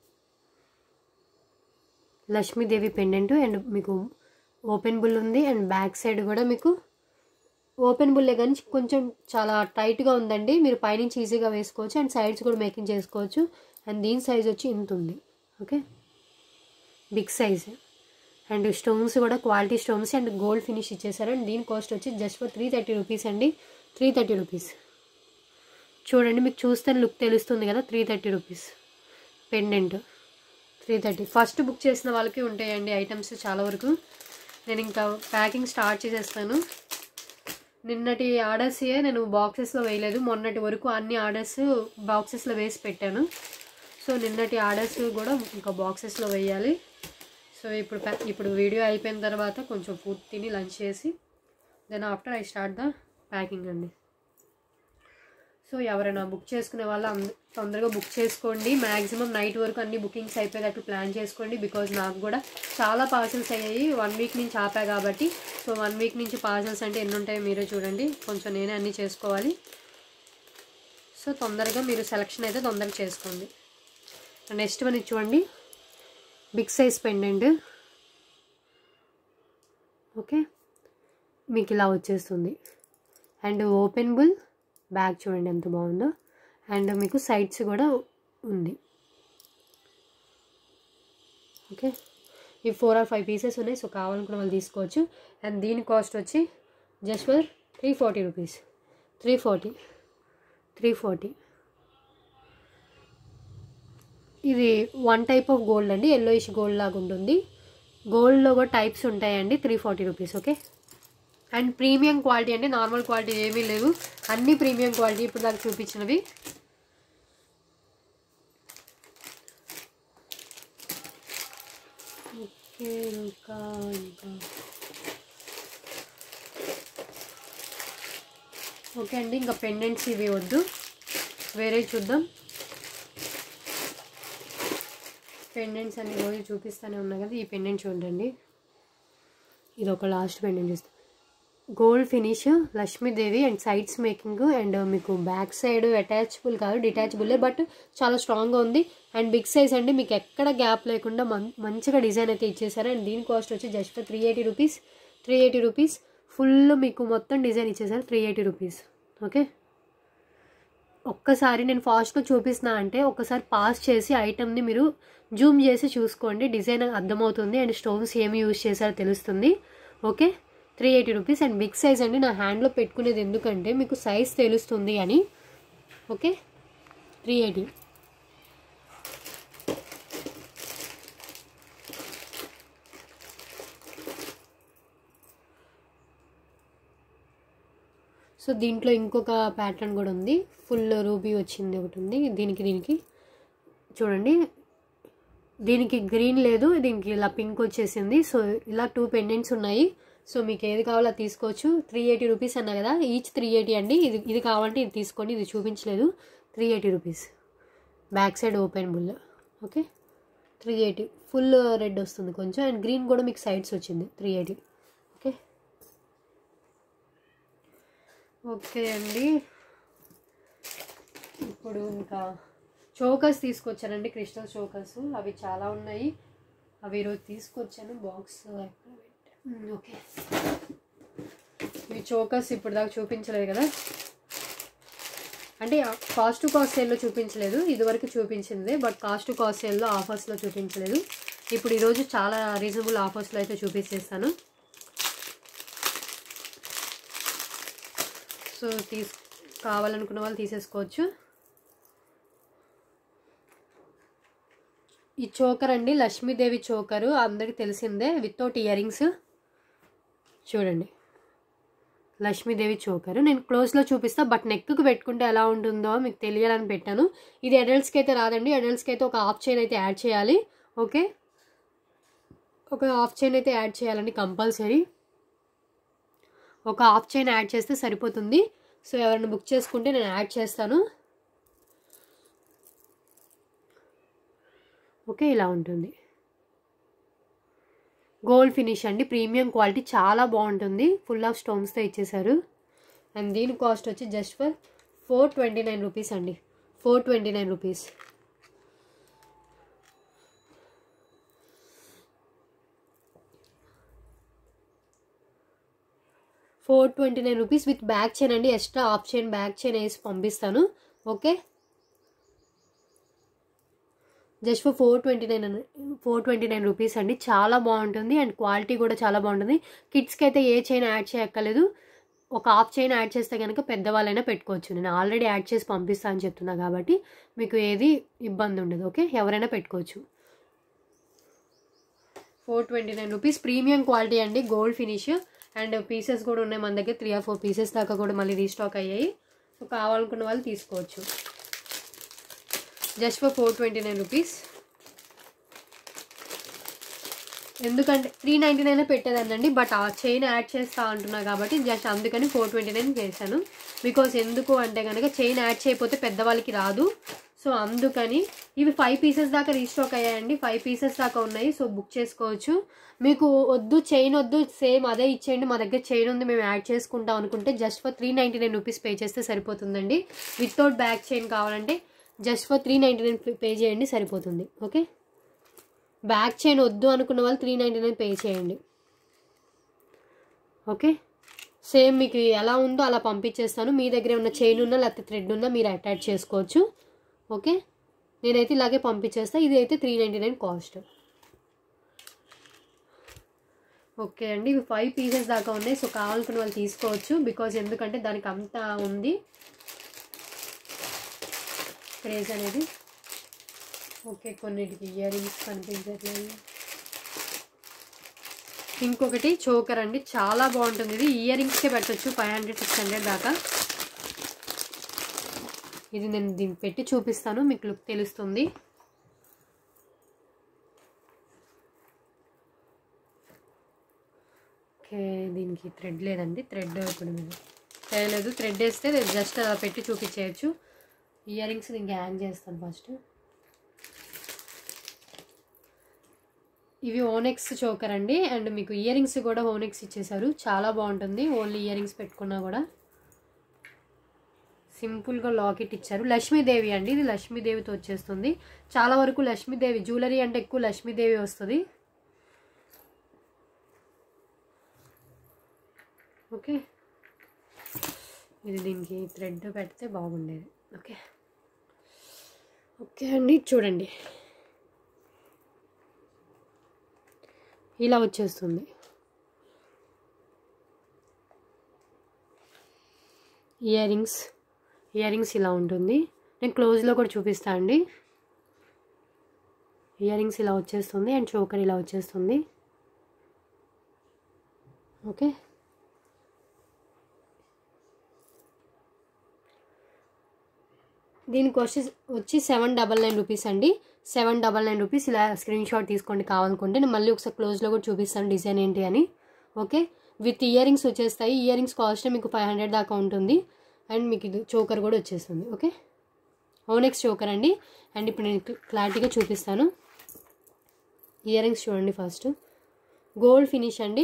లక్ష్మీదేవి పెండెంట్ అండ్ మీకు ఓపెన్ బుల్ ఉంది అండ్ బ్యాక్ సైడ్ కూడా మీకు ఓపెన్ బుల్లే కానీ కొంచెం చాలా టైట్గా ఉందండి మీరు పైనుంచి ఈజీగా వేసుకోవచ్చు అండ్ సైడ్స్ కూడా మేకింగ్ చేసుకోవచ్చు అండ్ దీని సైజ్ వచ్చి ఇంత ఉంది okay big size and stones కూడా quality stones and gold finish ఇచ్చేసారు అండ్ దీని కాస్ట్ వచ్చి just for three thirty rupees అండి త్రీ థర్టీ రూపీస్ చూడండి మీకు చూస్తే లుక్ తెలుస్తుంది కదా three thirty rupees pendant three thirty first book చేసిన వాళ్ళకి ఉంటాయండి ఐటమ్స్ చాలా వరకు నేను ఇంకా ప్యాకింగ్ స్టార్ట్ చేసేస్తాను నిన్నటి ఆర్డర్స్ నేను బాక్సెస్లో వేయలేదు మొన్నటి వరకు అన్ని ఆర్డర్స్ బాక్సెస్లో వేసి పెట్టాను సో నిన్నటి ఆర్డర్స్ కూడా ఇంకా బాక్సెస్లో వేయాలి సో ఇప్పుడు ప్యా- ఇప్పుడు వీడియో అయిపోయిన తర్వాత కొంచెం ఫుడ్ తిని లంచ్ చేసి then after I start the packing అండి సో ఎవరైనా బుక్ చేసుకునే వాళ్ళు అంద- తొందరగా బుక్ చేసుకోండి మ్యాక్సిమం నైట్ వరకు అన్ని బుకింగ్స్ అయిపోయేటట్టు ప్లాన్ చేసుకోండి బికాజ్ నాకు కూడా చాలా పార్సల్స్ అయ్యాయి వన్ వీక్ నుంచి ఆపా కాబట్టి సో వన్ వీక్ నుంచి పార్సల్స్ అంటే ఎన్ని ఉంటాయో మీరే చూడండి కొంచెం నేనే అన్నీ చేసుకోవాలి సో తొందరగా మీరు సెలెక్షన్ అయితే తొందరగా చేసుకోండి నెక్స్ట్ వన్ ఇది చూడండి బిగ్ సైజ్ పెండెంట్ ఓకే మీకు ఇలా వచ్చేస్తుంది అండ్ ఓపెన్ బుల్ బ్యాగ్ చూడండి ఎంత బాగుందో అండ్ మీకు సైడ్స్ కూడా ఉంది ఓకే ఈ ఫోర్ ఆర్ ఫైవ్ పీసెస్ ఉన్నాయి సో కావాలనుకున్న వాళ్ళు తీసుకోవచ్చు అండ్ దీని కాస్ట్ వచ్చి just for three forty rupees three forty three forty ఇది వన్ టైప్ ఆఫ్ గోల్డ్ అండి ఎల్లోయిష్ గోల్డ్ లాగా ఉంటుంది గోల్డ్లో కూడా టైప్స్ ఉంటాయండి three forty rupees okay and premium quality అంటే నార్మల్ క్వాలిటీ ఏమీ లేవు అన్ని ప్రీమియం క్వాలిటీ ఇప్పుడు దాకా చూపించినవి ఓకే ఇంకా ఇంకా ఓకే అండి ఇంకా పెండెంట్స్ ఇవి వద్దు వేరే చూద్దాం పెండెంట్స్ అన్ని రోజు చూపిస్తూనే ఉన్నా కదా ఈ పెండెంట్ చూడండి ఇది ఒక లాస్ట్ పెండెంట్ ఇస్తాం gold finish Lakshmidevi and sides making and మీకు బ్యాక్ సైడ్ అటాచబుల్ కాదు డిటాచబుల్లే బట్ చాలా స్ట్రాంగ్గా ఉంది అండ్ బిగ్ సైజ్ అండి మీకు ఎక్కడ గ్యాప్ లేకుండా మం మంచిగా డిజైన్ అయితే ఇచ్చేసారు అండ్ దీని కాస్ట్ వచ్చి just for three eighty rupees three eighty rupees full మీకు మొత్తం డిజైన్ ఇచ్చేసారు త్రీ ఎయిటీ రూపీస్ ఓకే ఒక్కసారి నేను ఫాస్ట్గా చూపిస్తున్నా అంటే ఒక్కసారి పాస్ చేసి ఐటమ్ని మీరు జూమ్ చేసి చూసుకోండి డిజైన్ అర్థమవుతుంది అండ్ స్టోన్స్ ఏమి యూజ్ చేశారో తెలుస్తుంది okay three eighty rupees and big size అండి నా హ్యాండ్లో పెట్టుకునేది ఎందుకంటే మీకు సైజ్ తెలుస్తుంది అని ఓకే త్రీ ఎయిటీ సో దీంట్లో ఇంకొక ప్యాటర్న్ కూడా ఉంది ఫుల్ రూబీ వచ్చింది ఒకటి ఉంది దీనికి దీనికి చూడండి దీనికి గ్రీన్ లేదు దీనికి ఇలా పింక్ వచ్చేసింది సో ఇలా టూ పెండెంట్స్ ఉన్నాయి సో మీకు ఏది కావాలో అది తీసుకోవచ్చు త్రీ ఎయిటీ రూపీస్ అన్నా కదా ఈచ్ త్రీ ఎయిటీ అండి ఇది ఇది కావాలంటే ఇది తీసుకోండి ఇది చూపించలేదు three eighty rupees back side open bail okay three eighty full red వస్తుంది కొంచెం అండ్ గ్రీన్ కూడా మీకు సైడ్స్ వచ్చింది త్రీ ఎయిటీ ఓకే ఓకే అండి ఇప్పుడు ఇంకా చోకర్స్ తీసుకొచ్చానండి క్రిస్టల్ చోకర్స్ అవి చాలా ఉన్నాయి అవి ఈరోజు తీసుకొచ్చాను బాక్స్ ఎక్కడ పెట్టా మ్మ్, ఓకే ఇవి చోకర్స్ ఇప్పుడు దాకా చూపించలేదు కదా అంటే కాస్ట్ టు కాస్ట్ సేల్లో చూపించలేదు ఇదివరకు చూపించింది బట్ కాస్ట్ టు కాస్ట్ సేల్లో ఆఫర్స్లో చూపించలేదు ఇప్పుడు ఈరోజు చాలా రీజనబుల్ ఆఫర్స్లో అయితే చూపించేస్తాను సో తీస్ కావాలనుకున్న వాళ్ళు తీసేసుకోవచ్చు ఈ చోకర్ అండి లక్ష్మీదేవి చోకరు అందరికి తెలిసిందే వితౌట్ ఇయర్ రింగ్స్ చూడండి లక్ష్మీదేవి చోకర్ నేను క్లోజ్లో చూపిస్తా బట్ నెక్కి పెట్టుకుంటే ఎలా ఉంటుందో మీకు తెలియాలని పెట్టాను ఇది అడల్ట్స్కి అయితే రాదండి అడల్ట్స్కి అయితే ఒక హాఫ్ చైన్ అయితే యాడ్ చేయాలి ఓకే ఒక హాఫ్ చైన్ అయితే యాడ్ చేయాలండి కంపల్సరీ ఒక హాఫ్ చైన్ యాడ్ చేస్తే సరిపోతుంది సో ఎవరైనా బుక్ చేసుకుంటే నేను యాడ్ చేస్తాను ఓకే ఇలా ఉంటుంది గోల్డ్ ఫినిష్ అండి ప్రీమియం క్వాలిటీ చాలా బాగుంటుంది ఫుల్ ఆఫ్ స్టోన్స్తో ఇచ్చేసారు అండ్ దీని కాస్ట్ వచ్చి just for four twenty nine rupees అండి four twenty nine rupees four twenty nine rupees with back chain అండి extra of chain back chain వేసి పంపిస్తాను okay just for four twenty nine four twenty nine rupees అండి చాలా బాగుంటుంది and quality కూడా చాలా బాగుంటుంది కిడ్స్కి అయితే ఏ చైన్ యాడ్ చేయక్కర్లేదు ఒక హాఫ్ చైన్ యాడ్ చేస్తే కనుక పెద్దవాళ్ళైనా పెట్టుకోవచ్చు నేను ఆల్రెడీ యాడ్ చేసి పంపిస్తా అని చెప్తున్నా కాబట్టి మీకు ఏది ఇబ్బంది ఉండదు ఓకే ఎవరైనా పెట్టుకోవచ్చు four twenty nine rupees premium quality అండి గోల్డ్ ఫినిష్ అండ్ పీసెస్ కూడా ఉన్నాయి మన దగ్గర త్రీ ఆర్ ఫోర్ పీసెస్ దాకా కూడా మళ్ళీ రీస్టాక్ అయ్యాయి సో కావాలనుకున్న వాళ్ళు తీసుకోవచ్చు just for four twenty nine rupees ఎందుకంటే త్రీ నైంటీ నైన్ పెట్టేదానండి బట్ ఆ చైన్ యాడ్ చేస్తా అంటున్నా కాబట్టి జస్ట్ అందుకని ఫోర్ ట్వంటీ నైన్ చేశాను బికాస్ ఎందుకు అంటే కనుక చైన్ యాడ్ చేయకపోతే పెద్దవాళ్ళకి రాదు సో అందుకని ఇవి ఫైవ్ పీసెస్ దాకా రీస్టాక్ అయ్యాయండి ఫైవ్ పీసెస్ దాకా ఉన్నాయి సో బుక్ చేసుకోవచ్చు మీకు వద్దు చైన్ వద్దు సేమ్ అదే ఇచ్చేయండి మా దగ్గర చైన్ ఉంది మేము యాడ్ చేసుకుంటాం అనుకుంటే just for three ninety nine rupees pay చేస్తే సరిపోతుందండి వితౌట్ బ్యాక్ చైన్ కావాలంటే just for three ninety nine pay చేయండి సరిపోతుంది ఓకే బ్యాక్ చైన్ వద్దు అనుకున్న వాళ్ళు త్రీ నైంటీ నైన్ పే చేయండి ఓకే సేమ్ మీకు ఎలా ఉందో అలా పంపించేస్తాను మీ దగ్గర ఉన్న చైన్ ఉన్నా లేకపోతే థ్రెడ్ ఉన్నా మీరు అటాచ్ చేసుకోవచ్చు ఓకే నేనైతే ఇలాగే పంపించేస్తా ఇది అయితే three ninety nine cost okay అండి ఇవి ఫైవ్ పీసెస్ దాకా ఉన్నాయి సో కావాలనుకున్న వాళ్ళు తీసుకోవచ్చు బికాజ్ ఎందుకంటే దానికి అంత ఉంది క్రేజ్ అనేది ఓకే కొన్నిటికి ఇయర్ రింగ్స్ కనిపించట్లేదు ఇంకొకటి చోకర్ అండి చాలా బాగుంటుంది ఇది ఇయర్ రింగ్స్కే పెట్టచ్చు ఫైవ్ హండ్రెడ్ సిక్స్ హండ్రెడ్ దాకా ఇది నేను దీన్ని పెట్టి చూపిస్తాను మీకు లుక్ తెలుస్తుంది ఓకే దీనికి థ్రెడ్ లేదండి థ్రెడ్ ఇప్పుడు చేయలేదు థ్రెడ్ వేస్తే జస్ట్ అలా పెట్టి చూపించేయచ్చు ఇయర్ రింగ్స్ దీనికి హ్యాంగ్ చేస్తాను ఫస్ట్ ఇవి ఓనెక్స్ చోకర్ అండి అండ్ మీకు ఇయర్ రింగ్స్ కూడా ఓనెక్స్ ఇచ్చేసారు చాలా బాగుంటుంది ఓన్లీ ఇయర్ రింగ్స్ పెట్టుకున్నా కూడా సింపుల్గా లాకెట్ ఇచ్చారు లక్ష్మీదేవి అండి ఇది లక్ష్మీదేవితో వచ్చేస్తుంది చాలా వరకు లక్ష్మీదేవి జ్యువెలరీ అంటే ఎక్కువ లక్ష్మీదేవి వస్తుంది ఓకే ఇది దీనికి థ్రెడ్ పెడితే బాగుండేది ఓకే ఓకే అండి చూడండి ఇలా వచ్చేస్తుంది ఇయర్ రింగ్స్ ఇయర్ రింగ్స్ ఇలా ఉంటుంది నేను క్లోజ్లో కూడా చూపిస్తా అండి ఇయర్ రింగ్స్ ఇలా వచ్చేస్తుంది అండ్ చోకర్ ఇలా వచ్చేస్తుంది ఓకే దీనికి వచ్చి వచ్చి సెవెన్ డబల్ నైన్ రూపీస్ అండి సెవెన్ డబల్ నైన్ రూపీస్ ఇలా స్క్రీన్ షాట్ తీసుకోండి కావాలనుకుంటే నేను మళ్ళీ ఒకసారి క్లోజ్లో కూడా చూపిస్తాను డిజైన్ ఏంటి అని ఓకే విత్ ఇయర్ రింగ్స్ వచ్చేస్తాయి ఇయర్ రింగ్స్ కాస్ట్ మీకు ఫైవ్ హండ్రెడ్ దాకా ఉంటుంది అండ్ మీకు ఇది చోకర్ కూడా వచ్చేస్తుంది ఓకే ఓనెక్స్ చోకర్ అండి అండ్ ఇప్పుడు నేను క్లారిటీగా చూపిస్తాను ఇయర్ రింగ్స్ చూడండి ఫస్ట్ గోల్డ్ ఫినిష్ అండి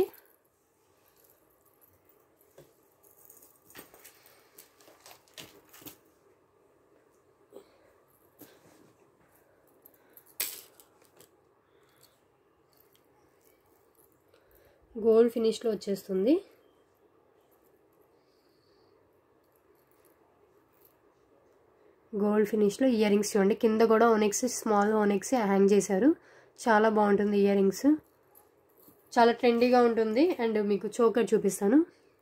గోల్డ్ ఫినిష్లో వచ్చేస్తుంది గోల్డ్ ఫినిష్లో ఇయర్ రింగ్స్ చూడండి కింద కూడా ఓనెక్స్ స్మాల్ ఓనెక్స్ హ్యాంగ్ చేశారు చాలా బాగుంటుంది ఇయర్ రింగ్స్ చాలా ట్రెండీగా ఉంటుంది అండ్ మీకు చోకర్ చూపిస్తాను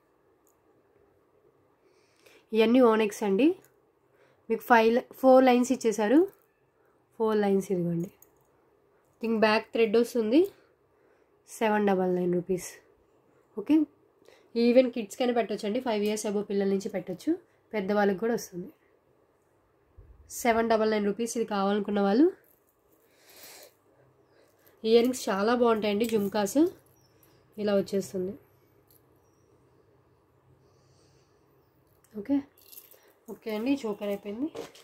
ఇవన్నీ ఓనెక్స్ అండి మీకు ఫైవ్ ఫోర్ లైన్స్ ఇచ్చేసారు ఫోర్ లైన్స్ ఇదిగోండి దీనికి బ్యాక్ థ్రెడ్ వస్తుంది seven double nine rupees okay even కిడ్స్కైనా పెట్టొచ్చు అండి ఫైవ్ ఇయర్స్ అబో పిల్లల నుంచి పెట్టొచ్చు పెద్దవాళ్ళకి కూడా వస్తుంది సెవెన్ డబల్ నైన్ రూపీస్ ఇది కావాలనుకున్న వాళ్ళు ఇయర్ రింగ్స్ చాలా బాగుంటాయండి జుమ్కాస్ ఇలా వచ్చేస్తుంది ఓకే ఓకే అండి చోకర్ అయిపోయింది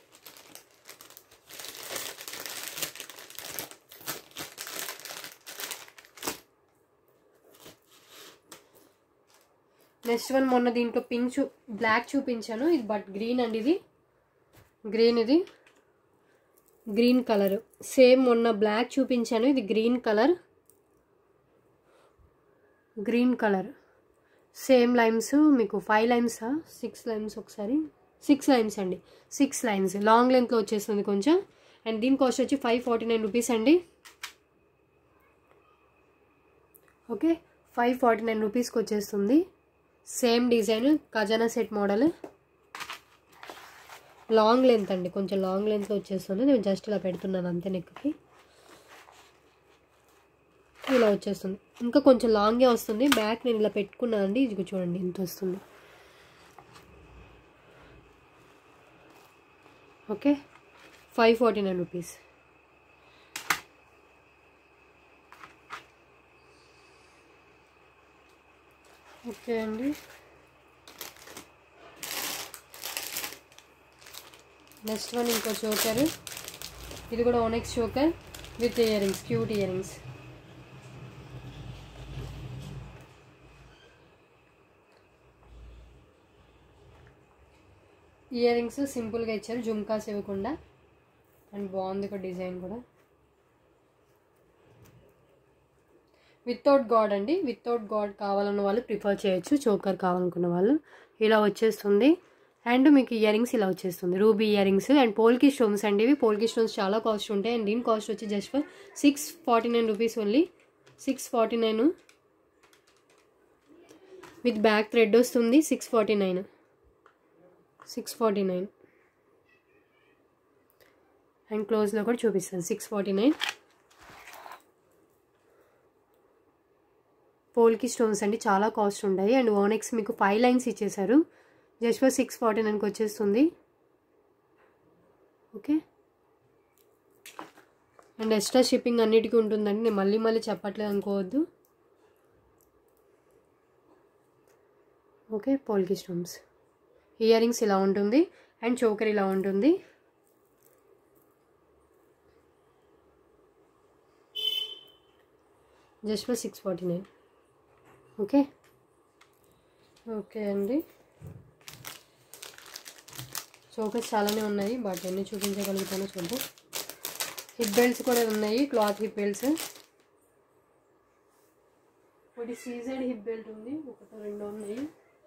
నెక్స్ట్ వన్ మొన్న దీంట్లో పింక్ చూ బ్లాక్ చూపించాను ఇది బట్ గ్రీన్ అండి ఇది గ్రీన్ ఇది గ్రీన్ కలర్ సేమ్ మొన్న బ్లాక్ చూపించాను ఇది green colour green colour same lines మీకు ఫైవ్ లైన్సా సిక్స్ లైన్స్ ఒకసారి సిక్స్ లైన్స్ అండి సిక్స్ లైన్స్ లాంగ్ లెంత్లో వచ్చేస్తుంది కొంచెం అండ్ దీని కాస్ట్ వచ్చి ఫైవ్ ఫార్టీ నైన్ రూపీస్ అండి ఓకే ఫైవ్ ఫార్టీ నైన్ రూపీస్కి వచ్చేస్తుంది same design Khazana set model long length అండి కొంచెం లాంగ్ లెంత్లో వచ్చేస్తుంది నేను జస్ట్ ఇలా పెడుతున్నాను అంతే నెక్కి ఇలా వచ్చేస్తుంది ఇంకా కొంచెం లాంగే వస్తుంది బ్యాక్ నేను ఇలా పెట్టుకున్నాను అండి ఇది చూడండి ఇంత వస్తుంది okay five forty nine rupees okay అండి నెక్స్ట్ వన్ ఇంకో చోకర్ ఇది కూడా onyx choker with ear rings cute ear rings ear rings సింపుల్గా ఇచ్చారు జుమ్కాస్ ఇవ్వకుండా అండ్ బాగుంది ఒక డిజైన్ కూడా వితౌట్ గాడ్ అండి వితౌట్ గాడ్ కావాలన్న వాళ్ళు ప్రిఫర్ చేయొచ్చు చోకర్ కావాలనుకున్న వాళ్ళు ఇలా వచ్చేస్తుంది అండ్ మీకు ఇయర్ రింగ్స్ ఇలా వచ్చేస్తుంది ruby ear rings and polki stones అండి ఇవి పోల్కి స్టోన్స్ చాలా కాస్ట్ ఉంటాయి అండ్ దీని కాస్ట్ వచ్చి just for six forty nine rupees only six forty nine with back thread వస్తుంది six forty nine six forty nine and క్లోజ్లో కూడా చూపిస్తాను six forty nine polki stones అండి చాలా కాస్ట్ ఉంటాయి అండ్ ఓనెక్స్ మీకు ఫైవ్ లైన్స్ ఇచ్చేసారు జస్ట్ ఫర్ సిక్స్ ఫార్టీ నైన్కి వచ్చేస్తుంది ఓకే అండ్ ఎక్స్ట్రా షిప్పింగ్ అన్నిటికీ ఉంటుందండి నేను మళ్ళీ మళ్ళీ చెప్పట్లేదు అనుకోవద్దు okay polki stones ear rings ఇలా ఉంటుంది అండ్ చోకర్ ఇలా ఉంటుంది just for six forty nine okay okay అండి చోకర్స్ చాలానే ఉన్నాయి బట్ ఎన్ని చూపించగలుగుతానో చూద్దాం హిప్ బెల్ట్స్ కూడా ఉన్నాయి క్లాత్ హిప్ బెల్ట్స్ ఒకటి సీజెడ్ హిప్ బెల్ట్ ఉంది ఒకటి రెండు ఉన్నాయి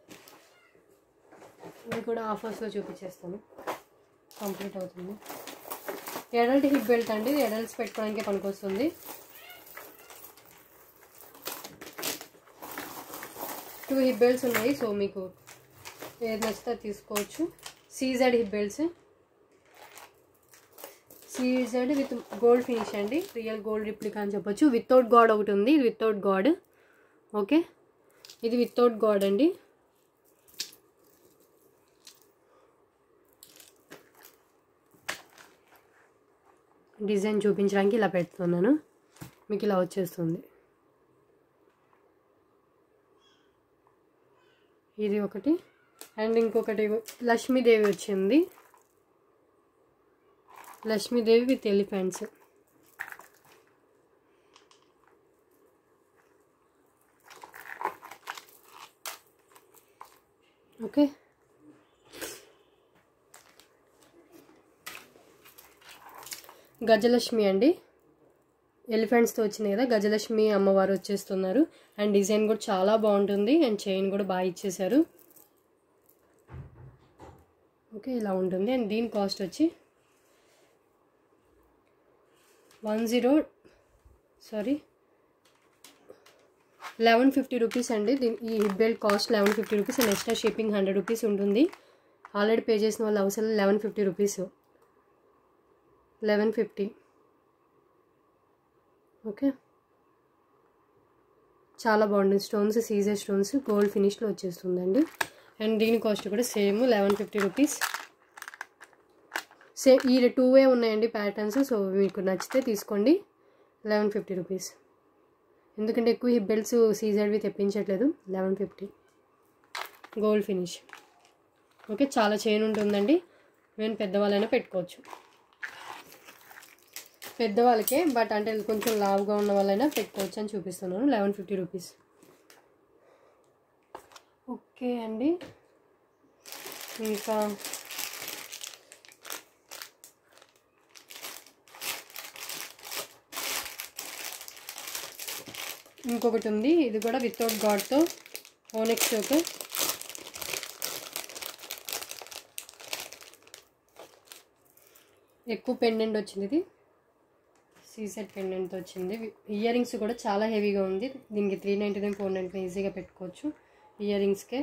ఇది కూడా ఆఫర్స్లో చూపించేస్తాను కంప్లీట్ అవుతుంది ఎడల్ట్ హిప్ బెల్ట్ అండి ఇది ఎడల్ట్స్ పెట్టుకోవడానికి పనికొస్తుంది టూ హిప్ బెల్ట్స్ ఉన్నాయి సో మీకు ఏది నచ్చితే అది తీసుకోవచ్చు CZ hip belts CZ with gold finish అండి రియల్ గోల్డ్ రిప్లికా అని చెప్పొచ్చు వితౌట్ గాడ్ ఒకటి ఉంది ఇది వితౌట్ గాడ్ ఓకే ఇది వితౌట్ గాడ్ అండి డిజైన్ చూపించడానికి ఇలా పెడుతున్నాను మీకు ఇలా వచ్చేస్తుంది ఇది ఒకటి అండ్ ఇంకొకటి లక్ష్మీదేవి వచ్చింది లక్ష్మీదేవి విత్ ఎలిఫెంట్స్ ఓకే గజలక్ష్మి అండి ఎలిఫెంట్స్తో వచ్చినాయి కదా గజలక్ష్మి అమ్మవారు వచ్చేస్తున్నారు అండ్ డిజైన్ కూడా చాలా బాగుంటుంది అండ్ చైన్ కూడా బాగా ఇచ్చేసారు ఓకే ఇలా ఉంటుంది అండ్ దీని కాస్ట్ వచ్చి one zero sorry eleven fifty rupees అండి దీని ఈ hip belt cost eleven fifty rupees and extra shipping hundred rupees ఉంటుంది ఆల్రెడీ పే చేసిన వాళ్ళు అవసరం eleven fifty rupees eleven fifty okay చాలా బాగుంటుంది స్టోన్స్ సీజర్ స్టోన్స్ గోల్డ్ ఫినిష్లో వచ్చేస్తుందండి అండ్ దీని కాస్ట్ కూడా same eleven fifty rupees same ఈ టూ వే ఉన్నాయండి ప్యాటర్న్స్ సో మీకు నచ్చితే తీసుకోండి లెవెన్ ఫిఫ్టీ రూపీస్ ఎందుకంటే ఎక్కువ ఈ బెల్ట్స్ సీజర్వి తెప్పించట్లేదు eleven fifty gold finish okay చాలా చైన్ ఉంటుందండి మేము పెద్దవాళ్ళైనా పెట్టుకోవచ్చు పెద్దవాళ్ళకే బట్ అంటే కొంచెం లావుగా ఉన్న వాళ్ళైనా పెట్టుకోవచ్చు అని చూపిస్తున్నాను లెవెన్ ఫిఫ్టీ రూపీస్ ఓకే అండి ఇంకా ఇంకొకటి ఉంది ఇది కూడా వితౌట్ గాడ్తో ఓనెక్స్ చోక్ ఎక్కువ పెండెంట్ వచ్చింది ఇది సీసెట్ పెండెంట్ వచ్చింది ఇయర్ రింగ్స్ కూడా చాలా హెవీగా ఉంది దీనికి three ninety nine four ninety nine ఈజీగా పెట్టుకోవచ్చు ఇయర్ రింగ్స్కే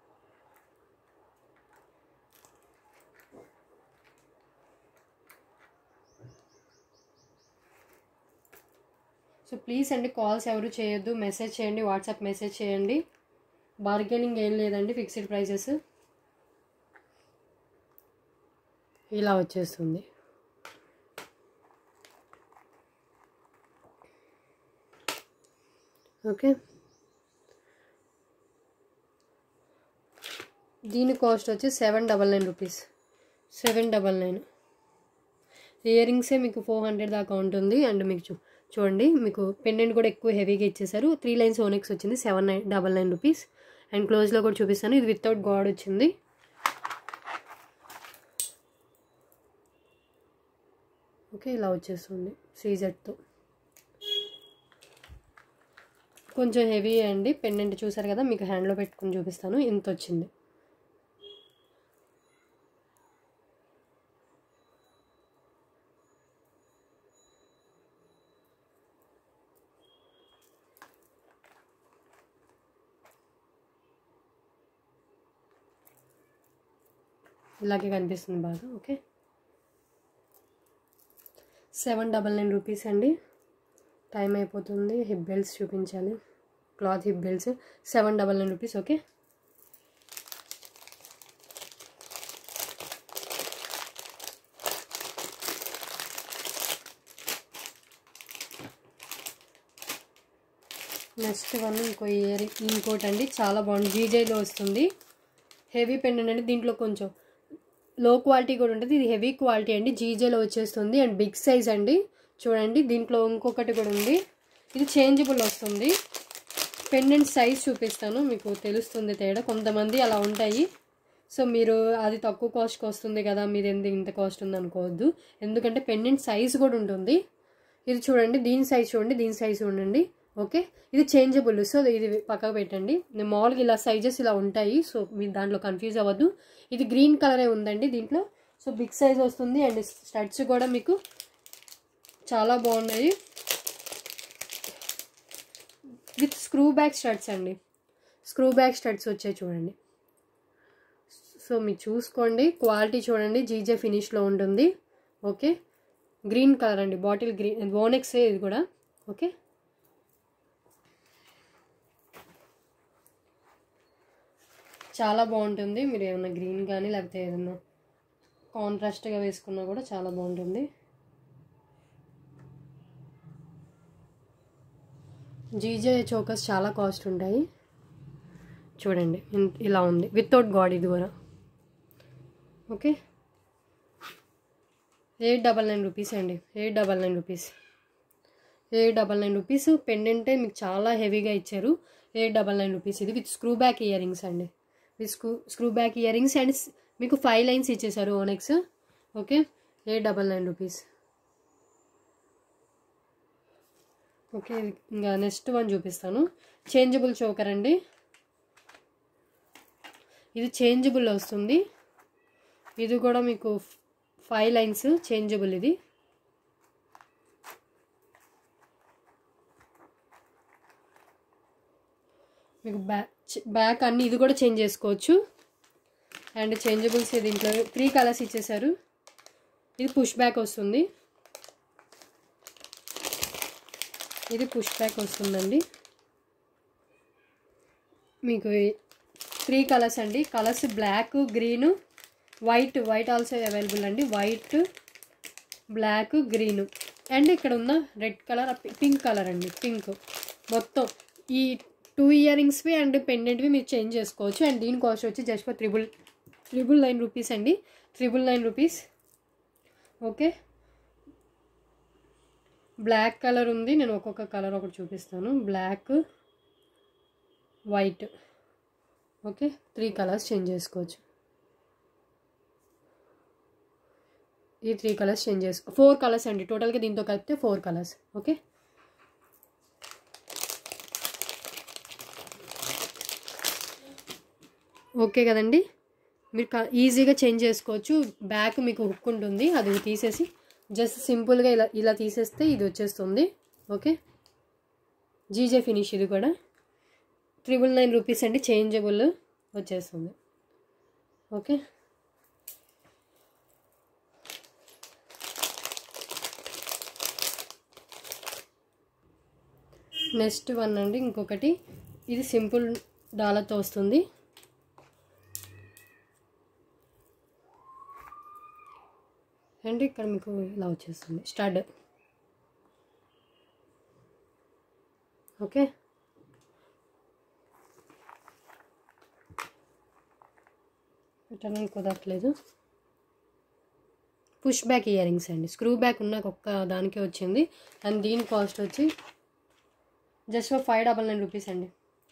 సో ప్లీజ్ అండి కాల్స్ ఎవరు చేయొద్దు మెసేజ్ చేయండి వాట్సాప్ మెసేజ్ చేయండి బార్గెనింగ్ ఏం లేదండి ఫిక్స్డ్ ప్రైసెస్ ఇలా వచ్చేస్తుంది ఓకే దీని కాస్ట్ వచ్చి seven double nine rupees seven double nine ear రింగ్సే మీకు ఫోర్ హండ్రెడ్ దాకా ఉంటుంది అండ్ మీకు చూ చూడండి మీకు పెండెంట్ కూడా ఎక్కువ హెవీగా ఇచ్చేసారు త్రీ లైన్స్ ఓనెక్స్ వచ్చింది seven nine double nine rupees and క్లోజ్లో కూడా చూపిస్తాను ఇది వితౌట్ గాడ్ వచ్చింది ఓకే ఇలా వచ్చేస్తుంది సీజెట్తో కొంచెం హెవీ అండి పెండెంట్ చూసారు కదా మీకు హ్యాండ్లో పెట్టుకుని చూపిస్తాను ఇంత వచ్చింది ఇలాగే కనిపిస్తుంది బాగా okay seven double nine rupees అండి టైం అయిపోతుంది హిప్ బెల్ట్స్ చూపించాలి cloth hip belts seven double nine rupees okay next one ఇంకో ఇయర్ ఇంకోటి అండి చాలా బాగుంది జీజేలో వస్తుంది హెవీ పెండెంట్ అండి దీంట్లో కొంచెం లో క్వాలిటీ కూడా ఉంటుంది ఇది హెవీ క్వాలిటీ అండి జీజేలో వచ్చేస్తుంది అండ్ బిగ్ సైజ్ అండి చూడండి దీంట్లో ఇంకొకటి కూడా ఉంది ఇది చేంజబుల్ వస్తుంది పెండెంట్ సైజ్ చూపిస్తాను మీకు తెలుస్తుంది తేడా కొంతమంది అలా ఉంటాయి సో మీరు అది తక్కువ కాస్ట్కి వస్తుంది కదా మీరు ఎందుకు ఇంత కాస్ట్ ఉంది అనుకోవద్దు ఎందుకంటే పెండెంట్ సైజ్ కూడా ఉంటుంది ఇది చూడండి దీని సైజ్ చూడండి దీని సైజ్ చూడండి ఓకే ఇది చేంజబుల్ సో ఇది పక్కకు పెట్టండి నేను మామూలుగా ఇలా సైజెస్ ఇలా ఉంటాయి సో మీరు దాంట్లో కన్ఫ్యూజ్ అవ్వద్దు ఇది గ్రీన్ కలరే ఉందండి దీంట్లో సో బిగ్ సైజ్ వస్తుంది అండ్ స్టడ్స్ కూడా మీకు చాలా బాగున్నాయి విత్ స్క్రూ బ్యాక్ స్టడ్స్ అండి స్క్రూ బ్యాక్ స్టడ్స్ వచ్చాయి చూడండి సో మీరు చూసుకోండి క్వాలిటీ చూడండి జీజే ఫినిష్లో ఉంటుంది ఓకే గ్రీన్ కలర్ అండి బాటిల్ గ్రీన్ ఓనెక్సే ఇది కూడా ఓకే చాలా బాగుంటుంది మీరు ఏమైనా గ్రీన్ కానీ లేకపోతే ఏదైనా కాంట్రాస్ట్గా వేసుకున్నా కూడా చాలా బాగుంటుంది జీజే చోకస్ చాలా కాస్ట్ ఉంటాయి చూడండి ఇన్- ఇలా ఉంది వితౌట్ గాడ్ ఇది కూడా okay eight double nine rupees అండి eight double nine rupees eight double nine rupees పెండెంటే మీకు చాలా హెవీగా ఇచ్చారు ఎయిట్ డబల్ నైన్ రూపీస్ ఇది with screw back ear rings అండి with screw screw back ear rings and స్- మీకు ఫైవ్ లైన్స్ ఇచ్చేసారు onyx okay eight double nine rupees okay ఇంకా నెక్స్ట్ వన్ చూపిస్తాను చేంజబుల్ చోకర్ అండి ఇది చేంజబుల్ వస్తుంది ఇది కూడా మీకు ఫైవ్ లైన్స్ చేంజబుల్ ఇది మీకు బ్యాక్ బ్యాక్ అన్ని ఇది కూడా చేంజ్ చేసుకోవచ్చు అండ్ చేంజబుల్స్ దీంట్లో త్రీ కలర్స్ ఇచ్చేసారు ఇది పుష్ బ్యాక్ వస్తుంది ఇది పుష్ బ్యాక్ వస్తుందండి మీకు త్రీ కలర్స్ అండి colours black green white white also available అండి వైట్ బ్లాక్ గ్రీన్ అండ్ ఇక్కడ ఉన్న రెడ్ కలర్ పింక్ కలర్ అండి పింక్ మొత్తం ఈ టూ ఇయర్ రింగ్స్వి అండ్ పెండెంట్వి మీరు చేంజ్ చేసుకోవచ్చు అండ్ దీని కాస్ట్ వచ్చి just for triple triple nine rupees అండి triple nine rupees okay black colour ఉంది నేను ఒక్కొక్క కలర్ ఒకటి చూపిస్తాను black white okay three colours change చేసుకోవచ్చు ఈ త్రీ కలర్స్ చేంజ్ చేసుకో ఫోర్ కలర్స్ అండి టోటల్గా దీంతో కలిపితే ఫోర్ కలర్స్ ఓకే ఓకే కదండి మీరు క- ఈజీగా చేంజ్ చేసుకోవచ్చు బ్యాక్ మీకు హుక్ ఉంటుంది అది తీసేసి జస్ట్ సింపుల్గా ఇలా ఇలా తీసేస్తే ఇది వచ్చేస్తుంది ఓకే జీజే ఫినిష్ ఇది కూడా త్రిబుల్ నైన్ రూపీస్ అండి చేంజబుల్ వచ్చేస్తుంది ఓకే నెక్స్ట్ వన్ అండి ఇంకొకటి ఇది సింపుల్ డాలర్తో వస్తుంది అండ్ ఇక్కడ మీకు ఇలా వచ్చేస్తుంది స్టడ్ ఓకే పెట్టడానికి కుదరట్లేదు పుష్ బ్యాక్ ఇయర్ రింగ్స్ అండి స్క్రూ బ్యాక్ ఉన్న ఒక్క దానికే వచ్చింది అండ్ దీని కాస్ట్ వచ్చి just for five double nine rupees అండి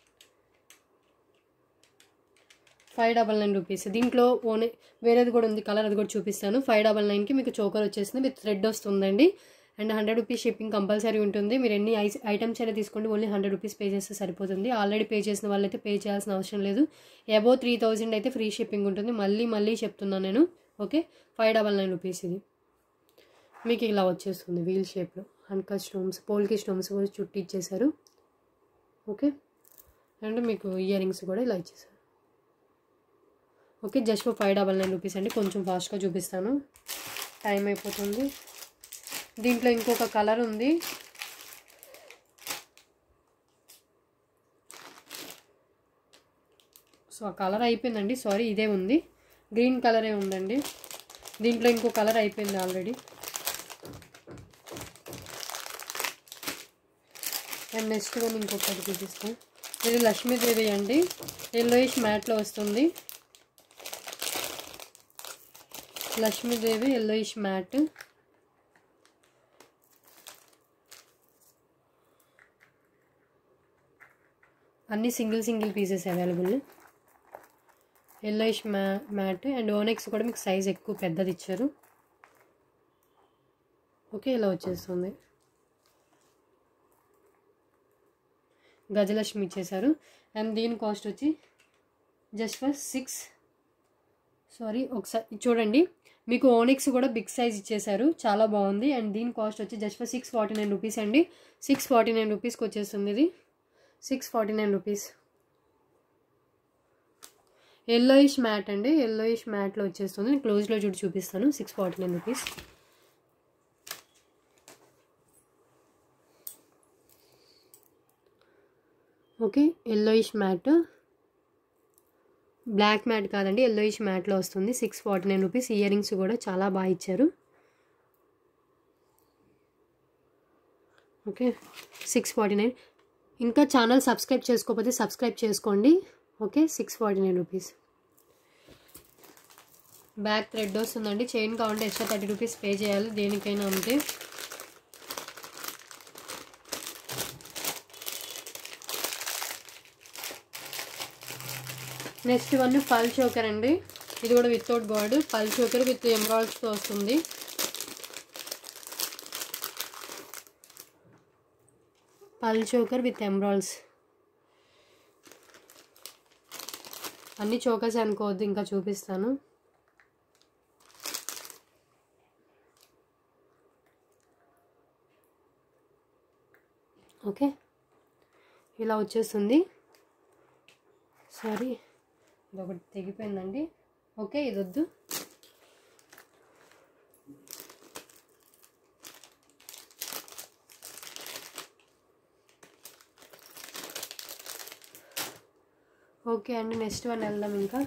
ఫైవ్ డబల్ నైన్ రూపీస్ దీంట్లో ఓనే వేరేది కూడా ఉంది కలర్ అది కూడా చూపిస్తాను ఫైవ్ డబల్ నైన్కి మీకు చోకర్ వచ్చేసింది విత్ థ్రెడ్ వస్తుందండి and hundred rupees shipping compulsory ఉంటుంది మీరు ఎన్ని ఐ ఐటమ్స్ అయినా తీసుకోండి ఓన్లీ హండ్రెడ్ రూపీస్ పే చేస్తే సరిపోతుంది ఆల్రెడీ పే చేసిన వాళ్ళైతే పే చేయాల్సిన అవసరం లేదు అబోవ్ త్రీ థౌజండ్ అయితే ఫ్రీ షిప్పింగ్ ఉంటుంది మళ్ళీ మళ్ళీ చెప్తున్నాను నేను okay five double nine rupees ఇది మీకు ఇలా వచ్చేస్తుంది వీల్ షేప్లో హన్కా స్టోన్స్ పోల్కి స్టోన్స్ కూడా చుట్టి ఇచ్చేసారు ఓకే అండ్ మీకు ఇయర్ రింగ్స్ కూడా ఇలా ఇచ్చేసారు okay just for five double nine rupees అండి కొంచెం ఫాస్ట్గా చూపిస్తాను టైం అయిపోతుంది దీంట్లో ఇంకొక కలర్ ఉంది సో ఆ కలర్ అయిపోయిందండి సారీ ఇదే ఉంది గ్రీన్ కలరే ఉందండి దీంట్లో ఇంకో కలర్ అయిపోయింది ఆల్రెడీ అండ్ నెక్స్ట్ వన్ ఇంకొకటి చూపిస్తాను ఇది లక్ష్మీదేవి అండి ఎల్లోయిష్ మ్యాట్లో వస్తుంది లక్ష్మీదేవి ఎల్లోయిష్ మ్యాట్ అన్ని single single pieces available yellowish మ్యా మ్యాట్ అండ్ ఓనెక్స్ కూడా మీకు సైజ్ ఎక్కువ పెద్దది ఇచ్చారు ఓకే ఇలా వచ్చేస్తుంది గజలక్ష్మి ఇచ్చేసారు అండ్ దీని కాస్ట్ వచ్చి జస్ట్ ఫర్ సిక్స్ సారీ ఒకసారి చూడండి మీకు ఓనిక్స్ కూడా బిగ్ సైజ్ ఇచ్చేసారు చాలా బాగుంది అండ్ దీని కాస్ట్ వచ్చి just for six forty nine rupees అండి సిక్స్ ఫార్టీ నైన్ రూపీస్కి వచ్చేస్తుంది ఇది six forty nine rupees yellowish matte అండి ఎల్లోయిష్ మ్యాట్లో వచ్చేస్తుంది నేను క్లోజ్లో చూడు చూపిస్తాను six forty nine rupees okay yellowish matte black matte కాదండి ఎల్లోయిష్ మ్యాట్లో వస్తుంది six forty nine rupees ear rings కూడా చాలా బాగా ఇచ్చారు ఓకే సిక్స్ ఫార్టీ నైన్ ఇంకా ఛానల్ సబ్స్క్రైబ్ చేసుకోకపోతే సబ్స్క్రైబ్ చేసుకోండి okay six forty nine rupees back thread వస్తుందండి చైన్ కావాలంటే ఎక్స్ట్రా థర్టీ రూపీస్ పే చేయాలి దేనికైనా అంతే నెక్స్ట్ వన్ పల్ చోకర్ అండి ఇది కూడా without guard pearl choker with ఎమరాల్డ్స్తో వస్తుంది పల్ చోకర్ విత్ ఎమరాల్డ్స్ అన్ని చోకర్స్ అనుకోవద్దు ఇంకా చూపిస్తాను ఓకే ఇలా వచ్చేస్తుంది సారీ ఇది ఒకటి తెగిపోయిందండి ఓకే ఇది వద్దు ఓకే అండి నెక్స్ట్ వన్ వెళ్దాం ఇంకా